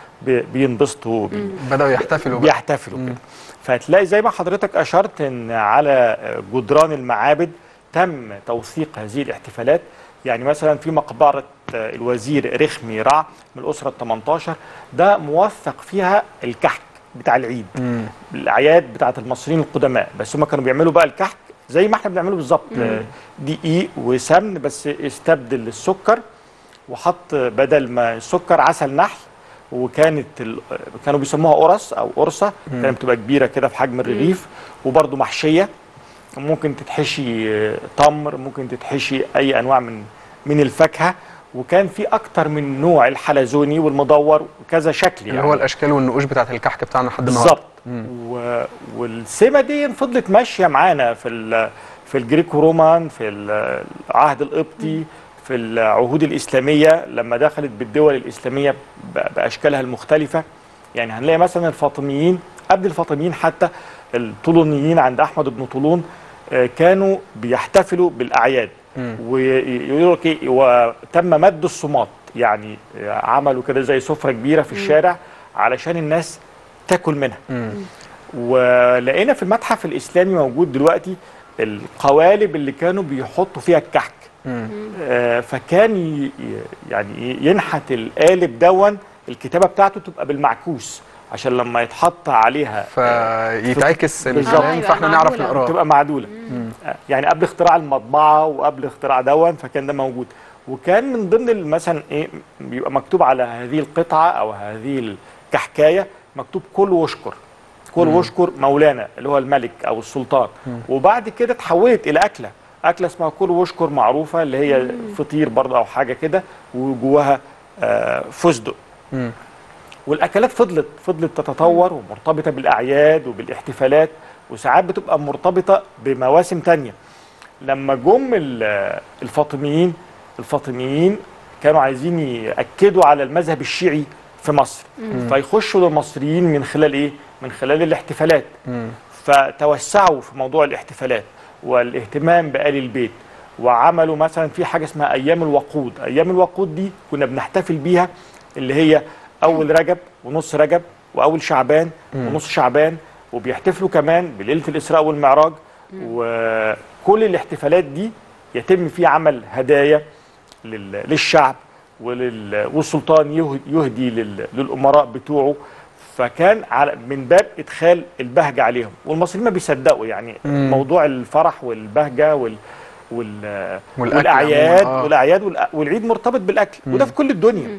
Speaker 5: وبينبسطوا بيه
Speaker 2: بداوا يحتفلوا بقى
Speaker 5: بيحتفلوا كده فتلاقي زي ما حضرتك اشرت ان على جدران المعابد تم توثيق هذه الاحتفالات يعني مثلا في مقبره الوزير رخمي رع من الاسره ال 18 ده موثق فيها الكحك بتاع العيد
Speaker 2: مم.
Speaker 5: الاعياد بتاعت المصريين القدماء بس هم كانوا بيعملوا بقى الكحك زي ما احنا بنعمله بالظبط آه، دقيق وسمن بس استبدل السكر وحط بدل ما السكر عسل نحل وكانت ال... كانوا بيسموها قرص او قرصه كانت بتبقى كبيره كده في حجم الرغيف وبرده محشيه ممكن تتحشي آه، تمر ممكن تتحشي اي انواع من من الفاكهه وكان في اكتر من نوع الحلزوني والمدور وكذا شكل
Speaker 2: اللي هو الاشكال والنقوش بتاعت الكحك بتاعنا لحد النهارده
Speaker 5: بالظبط و... والسمه دي فضلت ماشيه معانا في ال... في الجريكو رومان في العهد القبطي في العهود الاسلاميه لما دخلت بالدول الاسلاميه ب... باشكالها المختلفه يعني هنلاقي مثلا الفاطميين قبل الفاطميين حتى الطولونيين عند احمد بن طولون آه، كانوا بيحتفلوا بالاعياد
Speaker 2: مم.
Speaker 5: ويقولوا لك ايه وتم مد الصمات يعني عملوا كده زي سفره كبيره في الشارع علشان الناس تاكل منها
Speaker 2: مم.
Speaker 5: ولقينا في المتحف الاسلامي موجود دلوقتي القوالب اللي كانوا بيحطوا فيها الكحك
Speaker 2: مم.
Speaker 5: آه، فكان ي- ي- يعني ينحت القالب دون الكتابه بتاعته تبقى بالمعكوس عشان لما يتحط عليها
Speaker 2: فيتعكس
Speaker 5: بالظبط.
Speaker 2: الكلام
Speaker 1: أيوة،
Speaker 2: فاحنا نعرف
Speaker 1: معدولة.
Speaker 2: نقراه
Speaker 5: تبقى معدوله آه، يعني قبل اختراع المطبعه وقبل اختراع دون فكان ده موجود وكان من ضمن ال- مثلا ايه بيبقى مكتوب على هذه القطعه او هذه الكحكايه مكتوب كل واشكر كل واشكر مولانا اللي هو الملك او السلطان وبعد كده اتحولت الى اكله اكله اسمها كل واشكر معروفه اللي هي فطير برضه او حاجه كده وجواها آه، فستق
Speaker 2: مم.
Speaker 5: والاكلات فضلت فضلت تتطور ومرتبطه بالاعياد وبالاحتفالات وساعات بتبقى مرتبطه بمواسم تانية لما جم ال- الفاطميين الفاطميين كانوا عايزين ياكدوا على المذهب الشيعي في مصر فيخشوا للمصريين من خلال ايه من خلال الاحتفالات
Speaker 2: مم.
Speaker 5: فتوسعوا في موضوع الاحتفالات والاهتمام بآل البيت وعملوا مثلا في حاجه اسمها ايام الوقود ايام الوقود دي كنا بنحتفل بيها اللي هي اول رجب ونص رجب واول شعبان ونص شعبان وبيحتفلوا كمان بليله الاسراء والمعراج وكل الاحتفالات دي يتم فيه عمل هدايا لل- للشعب ولل- والسلطان يه- يهدي لل- للامراء بتوعه فكان على من باب ادخال البهجه عليهم والمصريين ما بيصدقوا يعني
Speaker 2: مم.
Speaker 5: موضوع الفرح والبهجه وال وال
Speaker 2: والأكل
Speaker 5: والاعياد
Speaker 2: عموماً، آه.
Speaker 5: والاعياد والأ- والعيد مرتبط بالاكل وده في كل الدنيا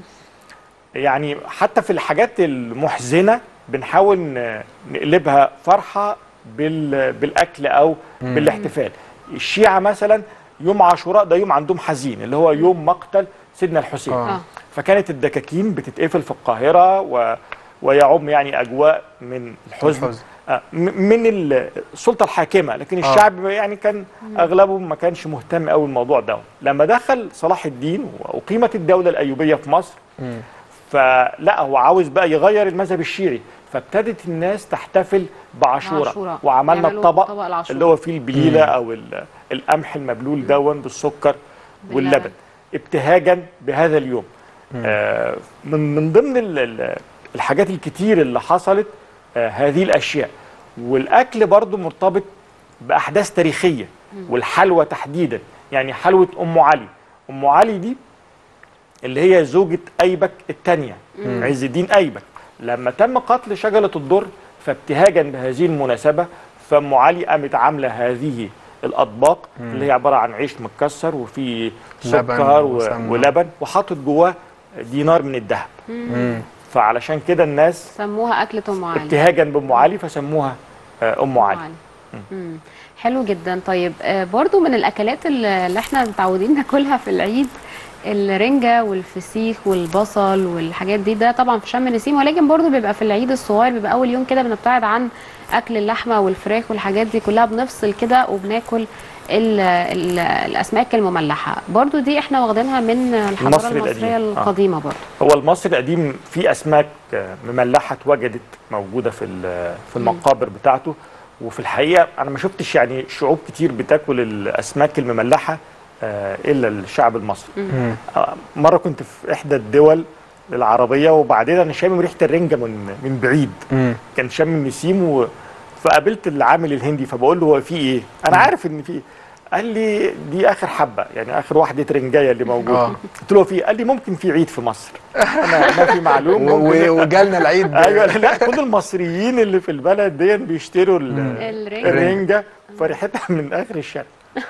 Speaker 5: يعني حتى في الحاجات المحزنه بنحاول ن- نقلبها فرحه بال بالاكل او بالاحتفال الشيعه مثلا يوم عاشوراء ده يوم عندهم حزين اللي هو يوم مقتل سيدنا الحسين
Speaker 2: آه.
Speaker 1: آه.
Speaker 5: فكانت الدكاكين بتتقفل في القاهره و ويعم يعني اجواء من الحزن
Speaker 2: الحزن.
Speaker 5: آه، م- من ال- السلطه الحاكمه لكن
Speaker 2: آه.
Speaker 5: الشعب يعني كان اغلبه ما كانش مهتم قوي بالموضوع ده لما دخل صلاح الدين واقيمت الدوله الايوبيه في مصر
Speaker 2: مم.
Speaker 5: فلا هو عاوز بقى يغير المذهب الشيعي فابتدت الناس تحتفل بعاشوراء
Speaker 1: بعاشوراء.
Speaker 5: وعملنا
Speaker 1: يعملوا
Speaker 5: الطبق
Speaker 1: طبق العاشوراء.
Speaker 5: اللي هو فيه البليله او ال- القمح المبلول دون بالسكر
Speaker 1: باللبن.
Speaker 5: واللبن ابتهاجا بهذا اليوم آه من من ضمن ال- ال- الحاجات الكتير اللي حصلت آه هذه الاشياء والاكل برضو مرتبط باحداث تاريخيه والحلوى تحديدا يعني حلوه ام علي ام علي دي اللي هي زوجة أيبك الثانية عز الدين أيبك لما تم قتل شجرة الدر فابتهاجا بهذه المناسبة فأم علي قامت عاملة هذه الأطباق اللي هي عبارة عن عيش متكسر وفيه
Speaker 2: لبن
Speaker 5: سكر و-
Speaker 2: وسمنة.
Speaker 5: ولبن وحاطط جواه دينار من الذهب
Speaker 2: مم.
Speaker 5: فعلشان كده الناس
Speaker 1: سموها أكلة أم علي
Speaker 5: ابتهاجا بأم علي فسموها آه، أم علي
Speaker 1: مم. حلو جدا طيب آه، برضو من الاكلات اللي اللي احنا متعودين ناكلها في العيد الرنجة والفسيخ والبصل والحاجات دي ده طبعا في شم النسيم ولكن برضو بيبقى في العيد الصغير بيبقى اول يوم كده بنبتعد عن اكل اللحمه والفراخ والحاجات دي كلها بنفصل كده وبناكل ال ال الاسماك المملحه برضو دي احنا واخدينها من الحضاره
Speaker 5: المصري
Speaker 1: المصريه
Speaker 5: القديم. آه.
Speaker 1: القديمه برضو
Speaker 5: هو المصري القديم في اسماك آه، مملحه اتوجدت موجوده في ال- في المقابر بتاعته وفي الحقيقه انا ما شفتش يعني شعوب كتير بتاكل الاسماك المملحه آه، الا الشعب المصري
Speaker 2: مم.
Speaker 5: آه، مره كنت في احدى الدول العربيه وبعدين انا شامم ريحه الرنجه من من بعيد
Speaker 2: مم.
Speaker 5: كان شم النسيم و... فقابلت العامل الهندي فبقول له هو في ايه؟ انا عارف ان في قال لي دي اخر حبه يعني اخر واحده رنجايه اللي موجوده
Speaker 2: آه.
Speaker 5: قلت له في قال لي ممكن في عيد في مصر انا ما في معلوم
Speaker 2: و-
Speaker 5: ممكن-
Speaker 2: و- وجالنا العيد
Speaker 5: ايوه لا كل المصريين اللي في البلد دي بيشتروا ال-
Speaker 1: الرنجة.
Speaker 5: الرنجه فريحتها من اخر الشارع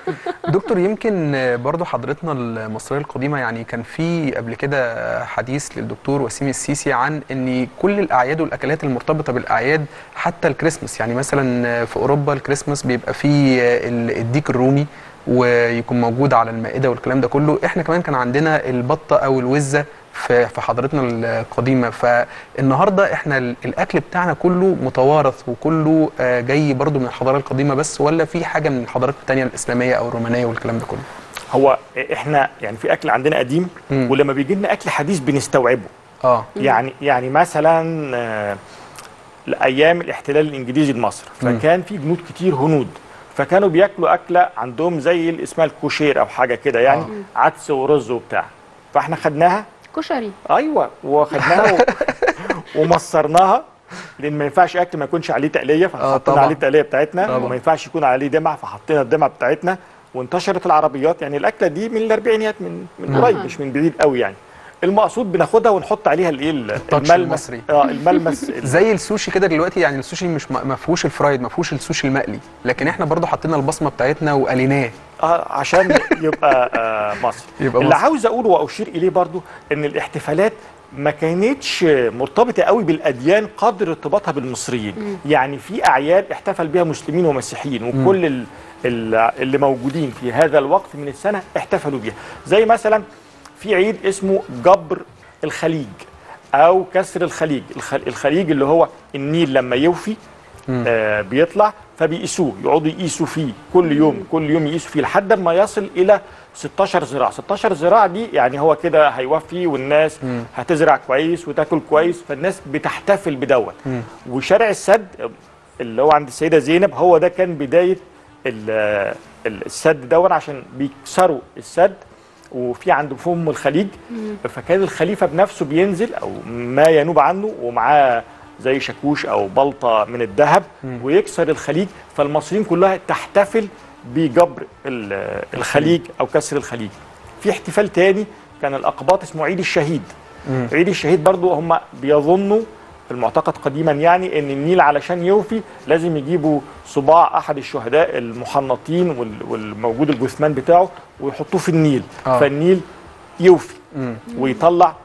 Speaker 2: دكتور يمكن برضو حضرتنا المصرية القديمة يعني كان في قبل كده حديث للدكتور وسيم السيسي عن ان كل الاعياد والاكلات المرتبطة بالاعياد حتى الكريسماس يعني مثلا في اوروبا الكريسماس بيبقى فيه ال- الديك الرومي ويكون موجود على المائدة والكلام ده كله احنا كمان كان عندنا البطة او الوزة في في حضارتنا القديمة فالنهاردة احنا ال- الاكل بتاعنا كله متوارث وكله آه، جاي برضو من الحضارة القديمة بس ولا في حاجة من الحضارات التانية الاسلامية او الرومانية والكلام ده كله
Speaker 5: هو احنا يعني في اكل عندنا قديم
Speaker 2: مم.
Speaker 5: ولما بيجي لنا اكل حديث بنستوعبه
Speaker 2: اه
Speaker 5: يعني يعني مثلا آه، لايام الاحتلال الانجليزي لمصر
Speaker 2: مم.
Speaker 5: فكان في جنود كتير هنود فكانوا بياكلوا اكله عندهم زي اللي اسمها الكوشير او حاجه كده يعني عدس ورز وبتاع فاحنا خدناها
Speaker 1: كشري
Speaker 5: ايوه وخدناها و... ومصرناها لان ما ينفعش اكل ما يكونش عليه تقليه
Speaker 2: آه،
Speaker 5: فحطينا
Speaker 2: طبعاً.
Speaker 5: عليه التقليه بتاعتنا
Speaker 2: طبعاً.
Speaker 5: وما ينفعش يكون عليه دمع فحطينا الدمع بتاعتنا وانتشرت العربيات يعني الاكله دي من الاربعينيات من من قريب مش من بعيد قوي يعني المقصود بناخدها ونحط عليها الايه ال-
Speaker 2: التاتش
Speaker 5: الملمس
Speaker 2: المصري.
Speaker 5: اه الملمس ال-
Speaker 2: زي السوشي كده دلوقتي يعني السوشي مش ما ما فيهوش الفرايد ما فيهوش السوشي المقلي لكن احنا برضو حطينا البصمه بتاعتنا وقليناه
Speaker 5: آه عشان يبقى آه مصر
Speaker 2: يبقى
Speaker 5: اللي
Speaker 2: مصر.
Speaker 5: عاوز اقوله واشير اليه برضو ان الاحتفالات ما كانتش مرتبطه قوي بالاديان قدر ارتباطها بالمصريين يعني في اعياد احتفل بها مسلمين ومسيحيين وكل ال- ال- اللي موجودين في هذا الوقت من السنه احتفلوا بيها زي مثلا في عيد اسمه جبر الخليج او كسر الخليج الخ- الخليج اللي هو النيل لما يوفي آه بيطلع فبيقيسوه يقعدوا يقيسوا فيه كل يوم كل يوم يقيسوا فيه لحد ما يصل الى 16 ذراع 16 ذراع دي يعني هو كده هيوفي والناس هتزرع كويس وتاكل كويس فالناس بتحتفل بدوت وشارع السد اللي هو عند السيده زينب هو ده كان بدايه ال- ال- السد دون عشان بيكسروا السد وفي عند فم الخليج فكان الخليفه بنفسه بينزل او ما ينوب عنه ومعاه زي شاكوش او بلطه من الذهب ويكسر الخليج فالمصريين كلها تحتفل بجبر ال- الخليج او كسر الخليج في احتفال تاني كان الاقباط اسمه عيد الشهيد عيد الشهيد برضو هم بيظنوا المعتقد قديما يعني ان النيل علشان يوفي لازم يجيبوا صباع احد الشهداء المحنطين وال- والموجود الجثمان بتاعه ويحطوه في النيل
Speaker 2: آه.
Speaker 5: فالنيل يوفي ويطلع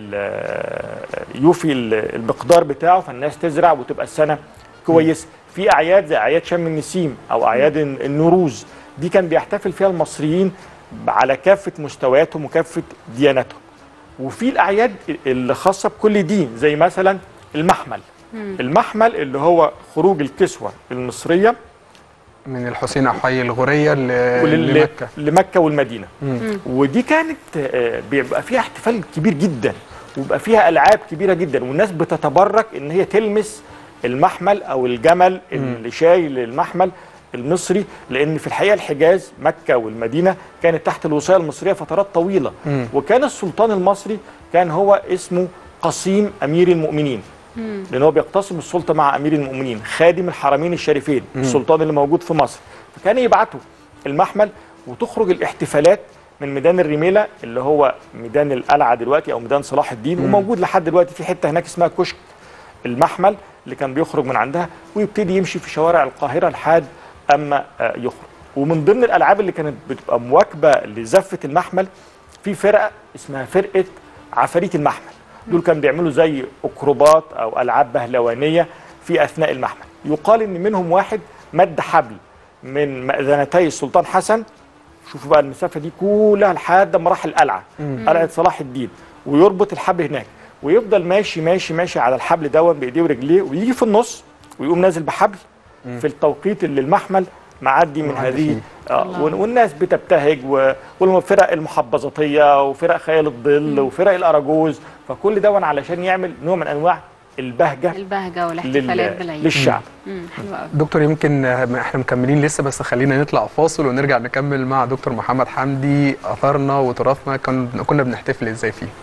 Speaker 5: ال- يوفي ال- المقدار بتاعه فالناس تزرع وتبقى السنه كويسه في اعياد زي اعياد شم النسيم او اعياد الن- النوروز دي كان بيحتفل فيها المصريين على كافه مستوياتهم وكافه دياناتهم وفي الاعياد اللي خاصه بكل دين زي مثلا المحمل المحمل اللي هو خروج الكسوه المصريه
Speaker 2: من الحسين او حي الغوريه ل-
Speaker 5: ولل-
Speaker 2: لمكه
Speaker 5: لمكه والمدينه ودي كانت آه، بيبقى فيها احتفال كبير جدا وبيبقى فيها العاب كبيره جدا والناس بتتبرك ان هي تلمس المحمل او الجمل اللي شايل المحمل المصري لان في الحقيقه الحجاز مكه والمدينه كانت تحت الوصايه المصريه فترات طويله وكان السلطان المصري كان هو اسمه قصيم امير المؤمنين لان هو بيقتسم السلطه مع امير المؤمنين خادم الحرمين الشريفين السلطان اللي موجود في مصر فكان يبعتوا المحمل وتخرج الاحتفالات من ميدان الرميله اللي هو ميدان القلعه دلوقتي او ميدان صلاح الدين وموجود لحد دلوقتي في حته هناك اسمها كشك المحمل اللي كان بيخرج من عندها ويبتدي يمشي في شوارع القاهره لحد اما آه، يخرج ومن ضمن الالعاب اللي كانت بتبقى مواكبه لزفه المحمل في فرقه اسمها فرقه عفاريت المحمل دول كانوا بيعملوا زي اكروبات او العاب بهلوانيه في اثناء المحمل يقال ان منهم واحد مد حبل من مأذنتي السلطان حسن شوفوا بقى المسافه دي كلها لحد ما راح القلعه قلعه صلاح الدين ويربط الحبل هناك ويفضل ماشي ماشي ماشي على الحبل دون بايديه ورجليه ويجي في النص ويقوم نازل بحبل في التوقيت اللي المحمل معدي من
Speaker 2: معدي
Speaker 5: هذه
Speaker 2: فيه.
Speaker 5: آه وال- والناس بتبتهج و- والفرق المحبذاتيه وفرق خيال الظل وفرق الاراجوز فكل دون علشان يعمل نوع من انواع البهجه
Speaker 1: البهجه والاحتفالات
Speaker 5: لل...
Speaker 1: بالعيد
Speaker 5: للشعب
Speaker 1: مم، حلو قوي
Speaker 2: دكتور يمكن آه، احنا مكملين لسه بس خلينا نطلع فاصل ونرجع نكمل مع دكتور محمد حمدي اثارنا وتراثنا كان كنا بنحتفل ازاي فيه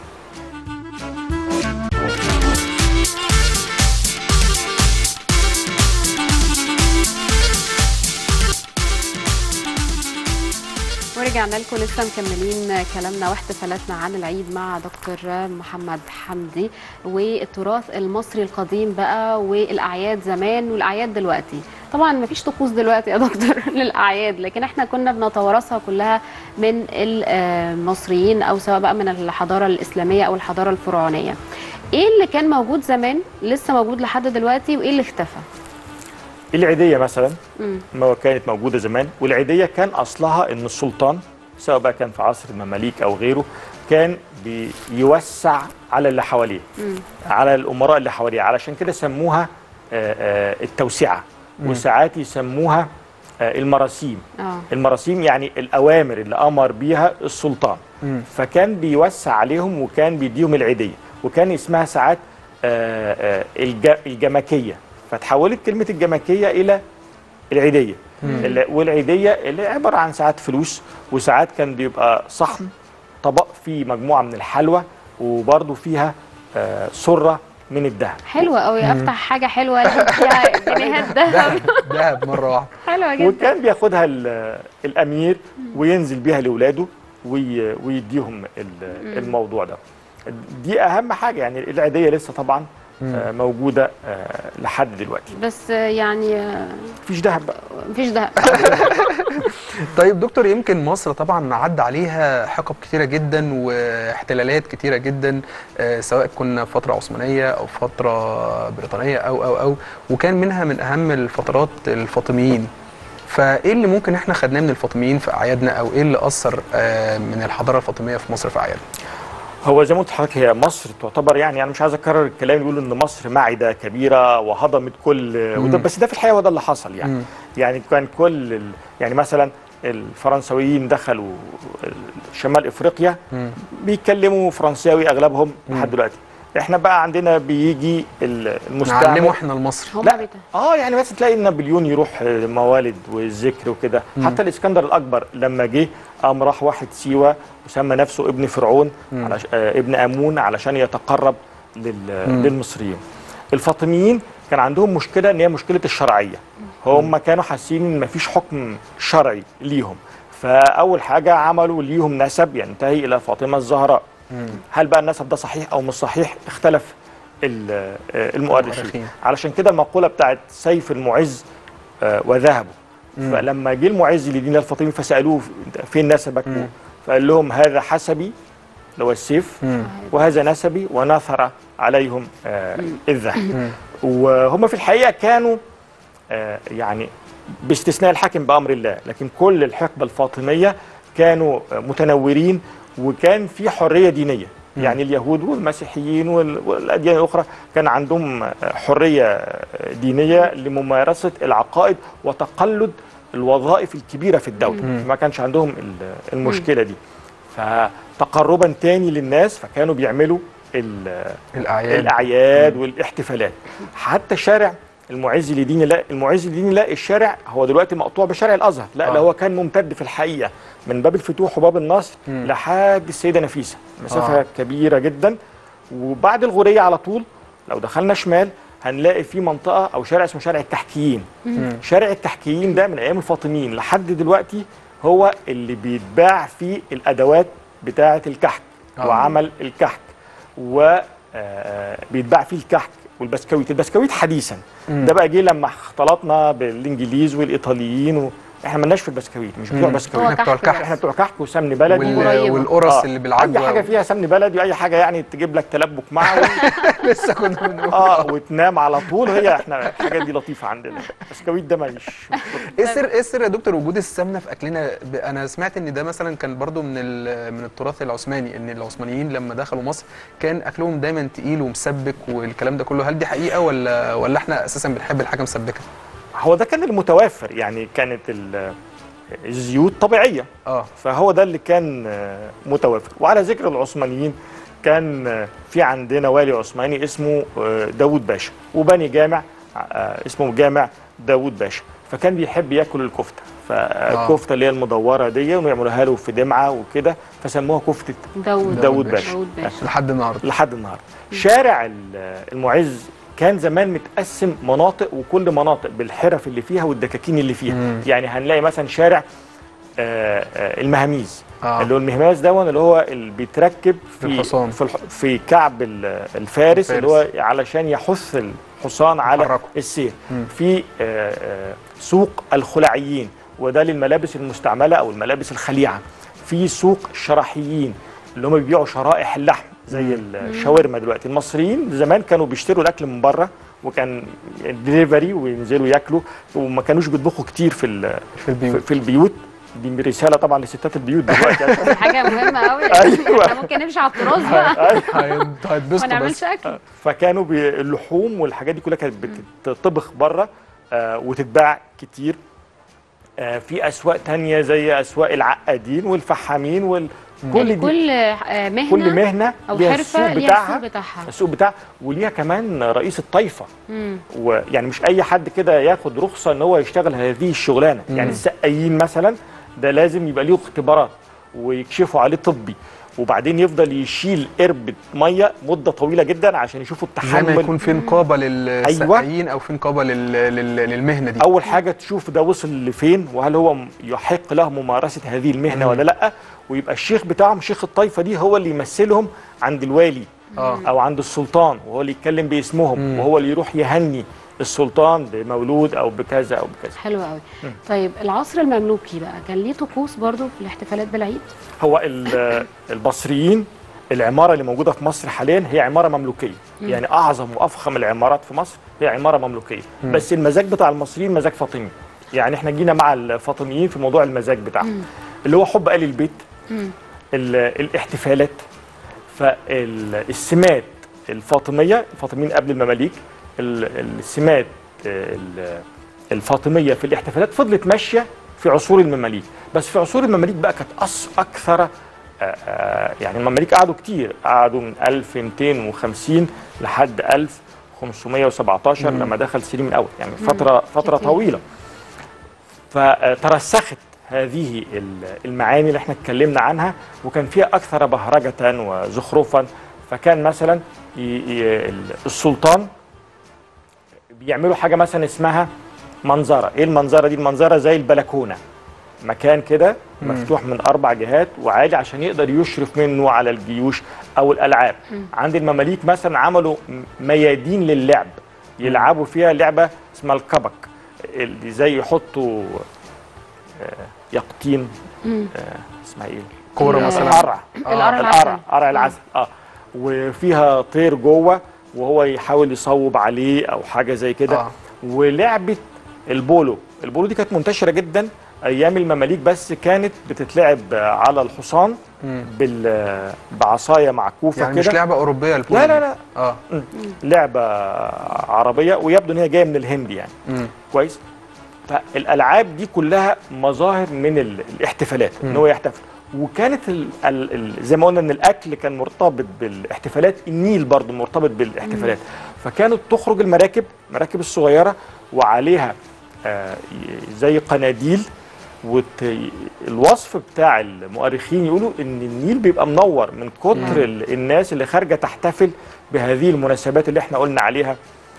Speaker 1: ورجعنا لكم لسه مكملين كلامنا واحتفالاتنا عن العيد مع دكتور محمد حمدي والتراث المصري القديم بقى والاعياد زمان والاعياد دلوقتي طبعا مفيش طقوس دلوقتي يا دكتور للاعياد لكن احنا كنا بنتوارثها كلها من المصريين او سواء بقى من الحضاره الاسلاميه او الحضاره الفرعونيه ايه اللي كان موجود زمان لسه موجود لحد دلوقتي وايه اللي اختفى
Speaker 5: العيديه مثلا
Speaker 1: مم.
Speaker 5: ما كانت موجوده زمان والعيديه كان اصلها ان السلطان سواء بقى كان في عصر المماليك او غيره كان بيوسع على اللي حواليه على الامراء اللي حواليه علشان كده سموها آه، آه، التوسعه وساعات يسموها آه، المراسيم
Speaker 1: اه
Speaker 5: المراسيم يعني الاوامر اللي امر بيها السلطان
Speaker 2: مم.
Speaker 5: فكان بيوسع عليهم وكان بيديهم العيديه وكان اسمها ساعات آه، آه، الج- الجماكيه فتحولت كلمه الجماكيه الى العيديه اللي- والعيديه اللي عباره عن ساعات فلوس وساعات كان بيبقى صحن طبق فيه مجموعه من الحلوى وبرده فيها آه، سره من الذهب
Speaker 1: حلوة قوي افتح حاجة حلوة أجيب فيها جنيهات ذهب
Speaker 2: دهب دهب مره واحده
Speaker 1: حلوة جدا
Speaker 5: وكان بياخدها ال- الامير وينزل بيها لاولاده وي- ويديهم ال- الموضوع ده دي اهم حاجه يعني العيديه لسه طبعا آه، موجوده آه، لحد دلوقتي
Speaker 1: بس يعني آه،
Speaker 5: مفيش دهب بقى
Speaker 1: مفيش ذهب
Speaker 2: طيب دكتور يمكن مصر طبعا عدى عليها حقب كتيرة جدا واحتلالات كتيرة جدا آه، سواء كنا فترة عثمانية أو فترة بريطانية أو أو أو وكان منها من أهم الفترات الفاطميين فإيه اللي ممكن إحنا خدناه من الفاطميين في أعيادنا أو إيه اللي أثر آه، من الحضارة الفاطمية في مصر في أعيادنا؟
Speaker 5: هو زي ما قلت لحضرتك هي مصر تعتبر يعني انا مش عايز اكرر الكلام اللي بيقولوا ان مصر معده كبيره وهضمت كل وده بس ده في الحقيقه هو ده اللي حصل يعني
Speaker 2: مم.
Speaker 5: يعني كان كل ال... يعني مثلا الفرنسويين دخلوا شمال افريقيا
Speaker 2: مم.
Speaker 5: بيتكلموا فرنساوي اغلبهم لحد دلوقتي احنا بقى عندنا بيجي ال-
Speaker 2: نعلمه
Speaker 5: المستعمر
Speaker 2: إحنا المصري
Speaker 1: هما
Speaker 5: لا
Speaker 1: بيت-
Speaker 5: اه يعني بس تلاقي نابليون يروح آه، موالد والذكر وكده حتى الاسكندر الاكبر لما جه قام راح واحد سيوه وسمى نفسه ابن فرعون علش... آه ابن امون علشان يتقرب لل... للمصريين الفاطميين كان عندهم مشكله ان هي مشكله الشرعيه هم كانوا حاسين ان مفيش حكم شرعي ليهم فاول حاجه عملوا ليهم نسب ينتهي الى فاطمه الزهراء هل بقى النسب ده صحيح او مش صحيح اختلف ال- آه، المؤرخين
Speaker 2: المؤرخين.
Speaker 5: علشان كده المقوله بتاعت سيف المعز آه، وذهبه فلما جه المعز لدين الفاطمي فسالوه "أنت فين نسبك فقال لهم هذا حسبي اللي هو السيف وهذا نسبي ونثر عليهم آه، الذهب وهم في الحقيقه كانوا آه، يعني باستثناء الحاكم بامر الله لكن كل الحقبه الفاطميه كانوا آه، متنورين وكان في حريه دينيه يعني اليهود والمسيحيين وال- والاديان الاخرى كان عندهم آه، حريه آه، دينيه لممارسه العقائد وتقلد الوظائف الكبيره في الدوله ما كانش عندهم ال- المشكله دي فتقربا تاني للناس فكانوا بيعملوا ال-
Speaker 2: الأعياد
Speaker 5: الاعياد والاحتفالات حتى شارع المعز لدين الله المعز لدين الله الشارع هو دلوقتي مقطوع بشارع الازهر لا
Speaker 2: آه.
Speaker 5: ده هو كان ممتد في الحقيقه من باب الفتوح وباب النصر لحد السيده نفيسه مسافه
Speaker 2: آه.
Speaker 5: كبيره جدا وبعد الغوريه على طول لو دخلنا شمال هنلاقي في منطقه او شارع اسمه شارع الكحكيين شارع الكحكيين ده من ايام الفاطميين لحد دلوقتي هو اللي بيتباع فيه الادوات بتاعه الكحك
Speaker 2: آه.
Speaker 5: وعمل الكحك وبيتباع فيه الكحك والبسكويت البسكويت حديثا ده بقى جه لما اختلطنا بالانجليز والايطاليين و... احنا مالناش في البسكويت مش بتوع
Speaker 1: هو
Speaker 5: بسكويت
Speaker 2: احنا بتوع
Speaker 1: كحك
Speaker 2: الكحك
Speaker 5: احنا بتوع كحك وسمن بلدي
Speaker 2: وال...
Speaker 1: قريبة.
Speaker 2: والقرص
Speaker 5: آه.
Speaker 2: اللي بالعجوة
Speaker 5: اي حاجه فيها سمن بلدي واي حاجه يعني تجيب لك تلبك معه
Speaker 2: لسه كنا بنقول
Speaker 5: اه وتنام على طول هي احنا الحاجات دي لطيفه عندنا البسكويت ده ماليش
Speaker 2: ايه السر ايه السر يا دكتور وجود السمنه في اكلنا ب- انا سمعت ان ده مثلا كان برضو من ال- من التراث العثماني ان العثمانيين لما دخلوا مصر كان اكلهم دايما تقيل ومسبك والكلام ده كله هل دي حقيقه ولا ولا احنا اساسا بنحب الحاجه مسبكه
Speaker 5: هو ده كان المتوفر يعني كانت ال- الزيوت طبيعيه
Speaker 2: اه
Speaker 5: فهو ده اللي كان آه، متوافر وعلى ذكر العثمانيين كان آه، في عندنا والي عثماني اسمه آه، داوود باشا وبني جامع آه، اسمه جامع داوود باشا فكان بيحب ياكل الكفته فالكفته اللي هي المدوره دي ويعملوها له في دمعه وكده فسموها كفته
Speaker 1: داود
Speaker 5: داود باشا.
Speaker 1: داود باشا
Speaker 2: لحد النهارده
Speaker 5: لحد النهارده شارع ال- المعز كان زمان متقسم مناطق وكل مناطق بالحرف اللي فيها والدكاكين اللي فيها
Speaker 2: مم.
Speaker 5: يعني هنلاقي مثلا شارع آه، آه، المهاميز
Speaker 2: آه.
Speaker 5: اللي هو المهماز ده اللي هو اللي بيتركب في
Speaker 2: الحصان.
Speaker 5: في, الح... في كعب ال- الفارس, اللي هو علشان يحث الحصان على
Speaker 2: يحركه.
Speaker 5: السير في آه، آه، سوق الخلعيين وده للملابس المستعمله او الملابس الخليعه في سوق الشراحيين اللي هم بيبيعوا شرائح اللحم زي الشاورما دلوقتي المصريين زمان كانوا بيشتروا الاكل من بره وكان دليفري وينزلوا ياكلوا وما كانوش بيطبخوا كتير في ال-
Speaker 2: في البيوت
Speaker 5: في البيوت دي رساله طبعا لستات البيوت دلوقتي
Speaker 1: دي حاجة مهمة قوي
Speaker 5: أيوة.
Speaker 1: احنا ممكن نمشي على التراث بقى
Speaker 2: هيت-
Speaker 1: ما
Speaker 2: هيتبسطوا
Speaker 1: نعملش
Speaker 2: بس
Speaker 1: اكل
Speaker 5: فكانوا بي- اللحوم والحاجات دي كلها كانت بتطبخ بره آه وتتباع كتير آه في اسواق تانية زي اسواق العقادين والفحامين وال
Speaker 1: كل
Speaker 5: دي-
Speaker 1: كل آه، مهنه
Speaker 5: كل مهنه
Speaker 1: او
Speaker 5: ليها
Speaker 1: حرفه
Speaker 5: السوق
Speaker 1: ليها
Speaker 5: بتاعها
Speaker 1: السوق بتاعها
Speaker 5: السوق بتاع وليها كمان رئيس الطائفه
Speaker 1: مم.
Speaker 5: ويعني مش اي حد كده ياخد رخصه ان هو يشتغل هذه الشغلانه يعني السقايين مثلا ده لازم يبقى ليه اختبارات ويكشفوا عليه طبي وبعدين يفضل يشيل قربة ميه مده طويله جدا عشان يشوفوا
Speaker 2: زي ما
Speaker 5: التحمل
Speaker 2: يكون في نقابه للسقايين او في نقابه لل... لل... للمهنه دي
Speaker 5: اول حاجه تشوف ده وصل لفين وهل هو م- يحق له ممارسه هذه المهنه ولا لا ويبقى الشيخ بتاعهم شيخ الطائفه دي هو اللي يمثلهم عند الوالي
Speaker 2: اه
Speaker 5: او عند السلطان وهو اللي يتكلم باسمهم وهو اللي يروح يهني السلطان بمولود او بكذا او بكذا
Speaker 1: حلو قوي طيب العصر المملوكي بقى كان ليه طقوس برضو في الاحتفالات بالعيد
Speaker 5: هو ال- المصريين العماره اللي موجوده في مصر حاليا هي عماره مملوكيه يعني اعظم وافخم العمارات في مصر هي عماره مملوكيه بس المزاج بتاع المصريين مزاج فاطمي يعني احنا جينا مع الفاطميين في موضوع المزاج بتاعهم اللي هو حب ال البيت ال- الاحتفالات فالسمات الفاطميه الفاطميين قبل المماليك ال- السمات ال- الفاطميه في الاحتفالات فضلت ماشيه في عصور المماليك بس في عصور المماليك بقى كانت أص- اكثر آه، آه، يعني المماليك قعدوا كتير قعدوا من 1250 لحد 1517 لما دخل سليم الاول يعني فتره فتره
Speaker 1: كتير.
Speaker 5: طويله فترسخت هذه ال- المعاني اللي احنا اتكلمنا عنها وكان فيها اكثر بهرجه وزخرفا فكان مثلا ي- ي- ال- السلطان بيعملوا حاجه مثلا اسمها منظره ايه المنظره دي المنظره زي البلكونه مكان كده مفتوح من اربع جهات وعالي عشان يقدر يشرف منه على الجيوش او الالعاب عند المماليك مثلا عملوا م- ميادين للعب يلعبوا فيها لعبه اسمها الكبك اللي زي يحطوا آه، يقطين آه، اسمها ايه
Speaker 2: كوره
Speaker 1: ال-
Speaker 2: مثلا
Speaker 5: القرع
Speaker 1: القرع
Speaker 5: القرع
Speaker 1: العسل.
Speaker 5: قرع العسل اه وفيها طير جوه وهو يحاول يصوب عليه او حاجه زي كده
Speaker 2: آه.
Speaker 5: ولعبه البولو البولو دي كانت منتشره جدا ايام المماليك بس كانت بتتلعب على الحصان بال بعصايه معكوفه
Speaker 2: يعني
Speaker 5: كده
Speaker 2: مش لعبه اوروبيه البولو
Speaker 5: لا لا
Speaker 2: دي.
Speaker 5: لا
Speaker 2: اه
Speaker 5: لعبه عربيه ويبدو ان هي جايه من الهند يعني
Speaker 2: مم.
Speaker 5: كويس فالالعاب دي كلها مظاهر من ال- الاحتفالات ان هو يحتفل وكانت ال ال ال زي ما قلنا ان الاكل كان مرتبط بالاحتفالات النيل برضو مرتبط بالاحتفالات فكانت تخرج المراكب المراكب الصغيره وعليها آه ي- زي قناديل والوصف بتاع المؤرخين يقولوا ان النيل بيبقى منور من كتر ال- الناس اللي خارجه تحتفل بهذه المناسبات اللي احنا قلنا عليها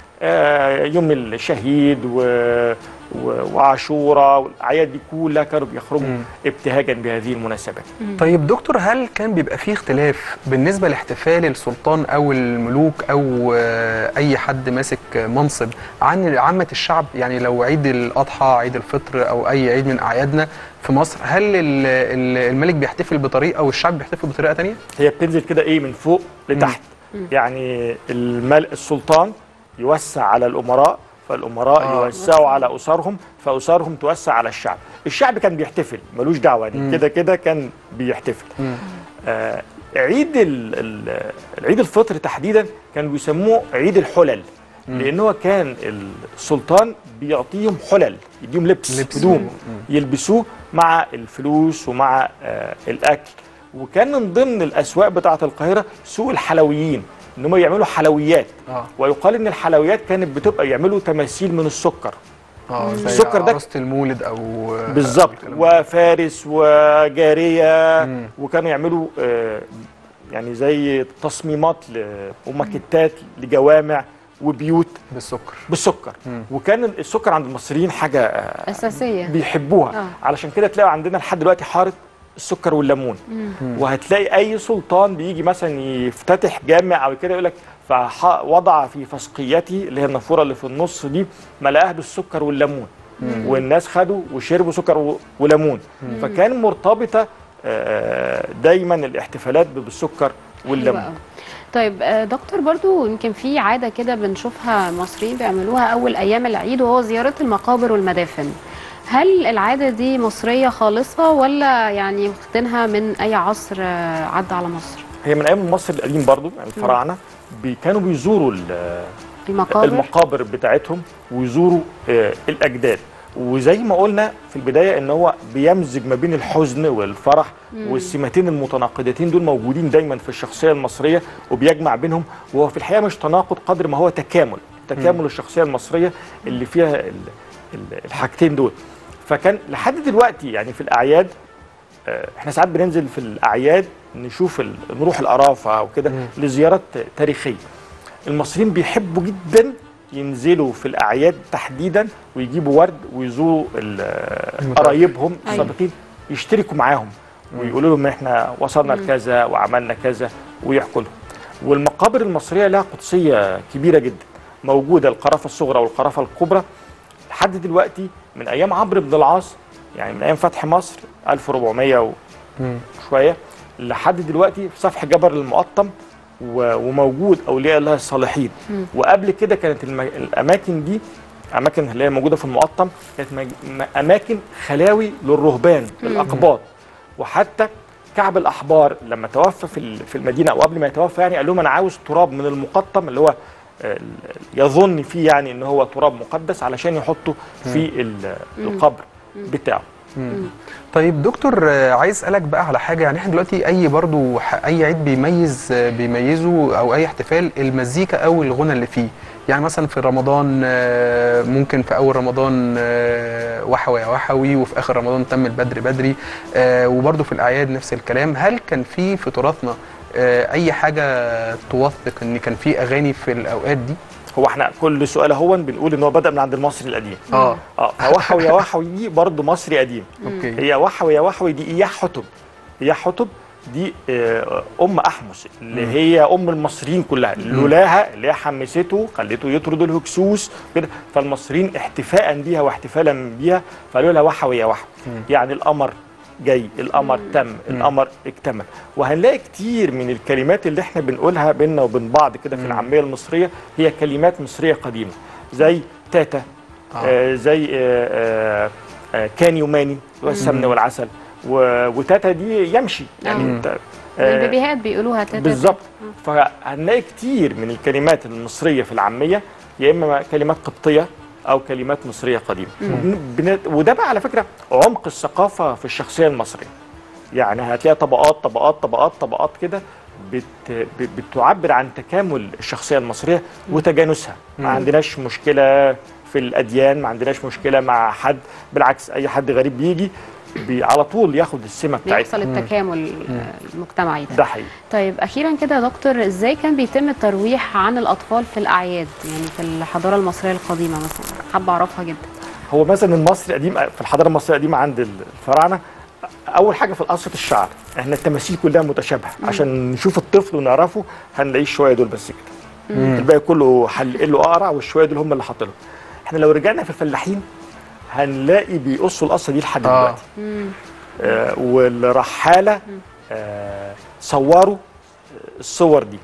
Speaker 5: آه، يوم الشهيد و... و... وعاشوراء والاعياد دي كلها كانوا بيخرجوا ابتهاجا بهذه المناسبات
Speaker 2: طيب دكتور هل كان بيبقى فيه اختلاف بالنسبه لاحتفال السلطان او الملوك او آه، اي حد ماسك منصب عن عامه الشعب يعني لو عيد الاضحى عيد الفطر او اي عيد من اعيادنا في مصر هل ال- ال- الملك بيحتفل بطريقه والشعب بيحتفل بطريقه تانية
Speaker 5: هي بتنزل كده ايه من فوق لتحت يعني المل... السلطان يوسع على الامراء فالامراء
Speaker 2: آه.
Speaker 5: يوسعوا على اسرهم فاسرهم توسع على الشعب الشعب كان بيحتفل ملوش دعوه يعني كده كده كان بيحتفل آه عيد ال... ال... العيد الفطر تحديدا كانوا بيسموه عيد الحلل لان هو كان السلطان بيعطيهم حلل يديهم لبس,
Speaker 2: لبس.
Speaker 5: هدوم يلبسوه مع الفلوس ومع آه الاكل وكان من ضمن الاسواق بتاعه القاهره سوق الحلويين ان هم يعملوا حلويات
Speaker 2: اه
Speaker 5: ويقال ان الحلويات كانت بتبقى يعملوا تماثيل من السكر
Speaker 2: اه زي
Speaker 5: السكر ده-
Speaker 2: عروسه المولد او
Speaker 5: بالظبط
Speaker 2: الكلام ده.
Speaker 5: وفارس وجاريه وكانوا يعملوا آه، يعني زي تصميمات ل- وماكيتات لجوامع وبيوت
Speaker 2: بالسكر
Speaker 5: بالسكر وكان السكر عند المصريين حاجه آه،
Speaker 1: اساسيه
Speaker 5: بيحبوها
Speaker 1: آه.
Speaker 5: علشان كده تلاقوا عندنا لحد دلوقتي حاره السكر والليمون وهتلاقي اي سلطان بيجي مثلا يفتتح جامع او كده يقول لك فوضع في فسقيته اللي هي النافوره اللي في النص دي ملقاها بالسكر والليمون والناس خدوا وشربوا سكر و- وليمون فكان مرتبطه آه، دايما الاحتفالات بالسكر
Speaker 1: حلو
Speaker 5: والليمون
Speaker 1: قوي. طيب آه، دكتور برضو يمكن في عادة كده بنشوفها المصريين بيعملوها أول أيام العيد وهو زيارة المقابر والمدافن هل العادة دي مصرية خالصة ولا يعني واخدينها من أي عصر آه، عدى على مصر؟
Speaker 5: هي من ايام مصر القديم برضو يعني الفراعنه بي كانوا بيزوروا ال-
Speaker 1: المقابر
Speaker 5: المقابر بتاعتهم ويزوروا آه، الاجداد وزي ما قلنا في البدايه ان هو بيمزج ما بين الحزن والفرح والسمتين المتناقضتين دول موجودين دايما في الشخصيه المصريه وبيجمع بينهم وهو في الحقيقه مش تناقض قدر ما هو تكامل تكامل الشخصيه المصريه اللي فيها ال- ال- الحاجتين دول فكان لحد دلوقتي يعني في الاعياد آه، احنا ساعات بننزل في الاعياد نشوف ال- نروح القرافه او كده لزيارات تاريخيه المصريين بيحبوا جدا ينزلوا في الاعياد تحديدا ويجيبوا ورد ويزوروا ال- قرايبهم
Speaker 1: أيوة.
Speaker 5: السابقين يشتركوا معاهم ويقولوا لهم احنا وصلنا لكذا وعملنا كذا ويحكوا لهم والمقابر المصريه لها قدسيه كبيره جدا موجوده القرافه الصغرى والقرافه الكبرى لحد دلوقتي من ايام عمرو بن العاص يعني من ايام فتح مصر 1400 وشويه لحد دلوقتي في سفح جبل المقطم و- وموجود اولياء الله الصالحين وقبل كده كانت الم... الاماكن دي اماكن اللي هي موجوده في المقطم كانت مج... م- اماكن خلاوي للرهبان الاقباط وحتى كعب الاحبار لما توفى في ال- في المدينه او قبل ما يتوفى يعني قال لهم انا عاوز تراب من المقطم اللي هو آه، ال- يظن فيه يعني ان هو تراب مقدس علشان يحطه في ال- القبر بتاعه
Speaker 2: طيب دكتور آه، عايز اسالك بقى على حاجه يعني احنا دلوقتي اي برضو ح- اي عيد بيميز آه، بيميزه او اي احتفال المزيكا او الغنى اللي فيه يعني مثلا في رمضان آه، ممكن في اول رمضان آه، وحوي يا وحوي وفي اخر رمضان تم البدر بدري آه، وبرضو في الاعياد نفس الكلام هل كان في في تراثنا آه، اي حاجه توثق ان كان في اغاني في الاوقات دي
Speaker 5: هو احنا كل سؤال هو بنقول ان هو بدا من عند المصري القديم
Speaker 2: اه
Speaker 5: اه فوحوي يا وحوي دي برضه مصري قديم
Speaker 2: اوكي
Speaker 5: هي وحوي يا وحوي دي اياح حتب اياح حتب دي آه، ام احمس اللي هي ام المصريين كلها لولاها اللي هي حمسته خلته يطرد الهكسوس كده فالمصريين احتفاء بيها واحتفالا بيها فقالوا لها وحوي يا وحوي يعني القمر جاي القمر تم القمر اكتمل وهنلاقي كتير من الكلمات اللي احنا بنقولها بينا وبين بعض كده في العاميه المصريه هي كلمات مصريه قديمه زي تاتا
Speaker 2: آه.
Speaker 5: آه زي آه آه آه كان يوماني اللي هو السمن والعسل و- وتاتا دي يمشي يعني
Speaker 1: آه.
Speaker 5: انت آه،
Speaker 1: البيبيهات بيقولوها تاتا
Speaker 5: بالظبط فهنلاقي كتير من الكلمات المصريه في العاميه يا اما كلمات قبطيه او كلمات مصريه قديمه وبن- بن- وده بقى على فكره عمق الثقافه في الشخصيه المصريه يعني هتلاقي طبقات طبقات طبقات طبقات كده بت ب- بتعبر عن تكامل الشخصيه المصريه وتجانسها ما عندناش مشكله في الاديان ما عندناش مشكله مع حد بالعكس اي حد غريب بيجي بي على طول ياخد السمه بتاعتنا
Speaker 1: بيحصل التكامل المجتمعي ده
Speaker 5: ده حقيقي
Speaker 1: طيب اخيرا كده يا دكتور ازاي كان بيتم الترويح عن الاطفال في الاعياد يعني في الحضاره المصريه القديمه مثلا حابه اعرفها جدا
Speaker 5: هو مثلا المصري القديم في الحضاره المصريه القديمه عند الفراعنه اول حاجه في قصه الشعر احنا التماثيل كلها متشابهه عشان نشوف الطفل ونعرفه هنلاقيه شويه دول بس كده الباقي كله حلق له اقرع والشويه دول هم اللي حاطينهم احنا لو رجعنا في الفلاحين هنلاقي بيقصوا القصه دي لحد
Speaker 2: آه.
Speaker 5: دلوقتي آه والرحاله آه صوروا الصور دي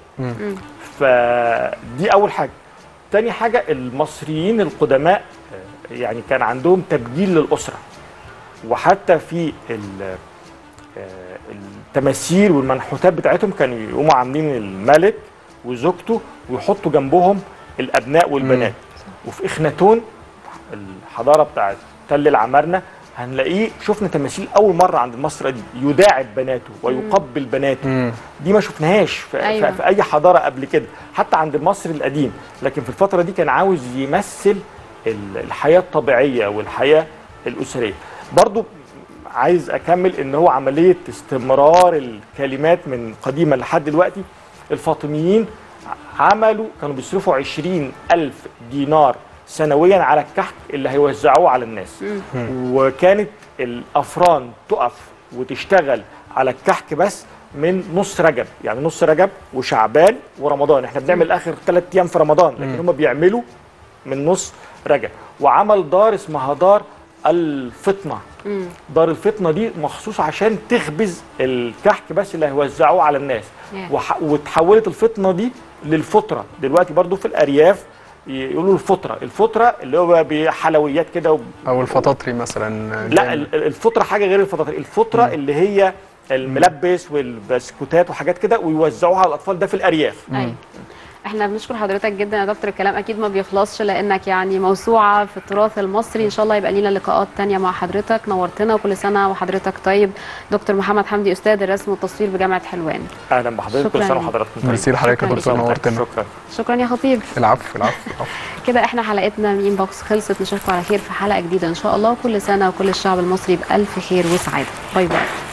Speaker 5: فدي اول حاجه تاني حاجه المصريين القدماء آه، يعني كان عندهم تبجيل للاسره وحتى في ال- آه، التماثيل والمنحوتات بتاعتهم كانوا يقوموا عاملين الملك وزوجته ويحطوا جنبهم الابناء والبنات وفي اخناتون الحضاره بتاعت تل العمارنه هنلاقيه شفنا تماثيل اول مره عند المصري دي يداعب بناته ويقبل بناته
Speaker 2: مم.
Speaker 5: دي ما شفناهاش في,
Speaker 1: أيوة.
Speaker 5: أيوة. في اي حضاره قبل كده حتى عند المصري القديم لكن في الفتره دي كان عاوز يمثل ال- الحياه الطبيعيه والحياه الاسريه برضو عايز اكمل ان هو عمليه استمرار الكلمات من قديما لحد دلوقتي الفاطميين عملوا كانوا بيصرفوا عشرين ألف دينار سنويا على الكحك اللي هيوزعوه على الناس وكانت الأفران تقف وتشتغل على الكحك بس من نص رجب يعني نص رجب وشعبان ورمضان احنا بنعمل اخر ثلاث ايام في رمضان لكن هم بيعملوا من نص رجب وعمل دار اسمها دار الفطنه دار الفطنه دي مخصوص عشان تخبز الكحك بس اللي هيوزعوه على الناس
Speaker 1: Yeah.
Speaker 5: وح... وتحولت الفطنه دي للفطره دلوقتي برضو في الارياف يقولوا الفطره الفطره اللي هو بحلويات كده و...
Speaker 2: او الفطاطري مثلا
Speaker 5: لا ال- ال- الفطره حاجه غير الفطاطر الفطره اللي هي الملبس والبسكوتات وحاجات كده ويوزعوها على الاطفال ده في الارياف
Speaker 1: ايوه احنا بنشكر حضرتك جدا يا دكتور الكلام اكيد ما بيخلصش لانك يعني موسوعه في التراث المصري ان شاء الله يبقى لينا لقاءات تانية مع حضرتك نورتنا وكل سنه وحضرتك طيب دكتور محمد حمدي استاذ الرسم والتصوير بجامعه حلوان
Speaker 5: اهلا بحضرتك كل
Speaker 1: شكراً
Speaker 5: سنه
Speaker 1: ليك.
Speaker 5: وحضراتكم طيب.
Speaker 2: ميرسي لحضرتك يا
Speaker 1: شكراً
Speaker 2: دكتور
Speaker 1: لك.
Speaker 2: نورتنا
Speaker 5: شكرا
Speaker 1: شكرا يا خطيب
Speaker 2: العفو العفو العفو
Speaker 1: كده احنا حلقتنا من انبوكس خلصت نشوفكم على خير في حلقه جديده ان شاء الله كل سنه وكل الشعب المصري بالف خير وسعاده باي باي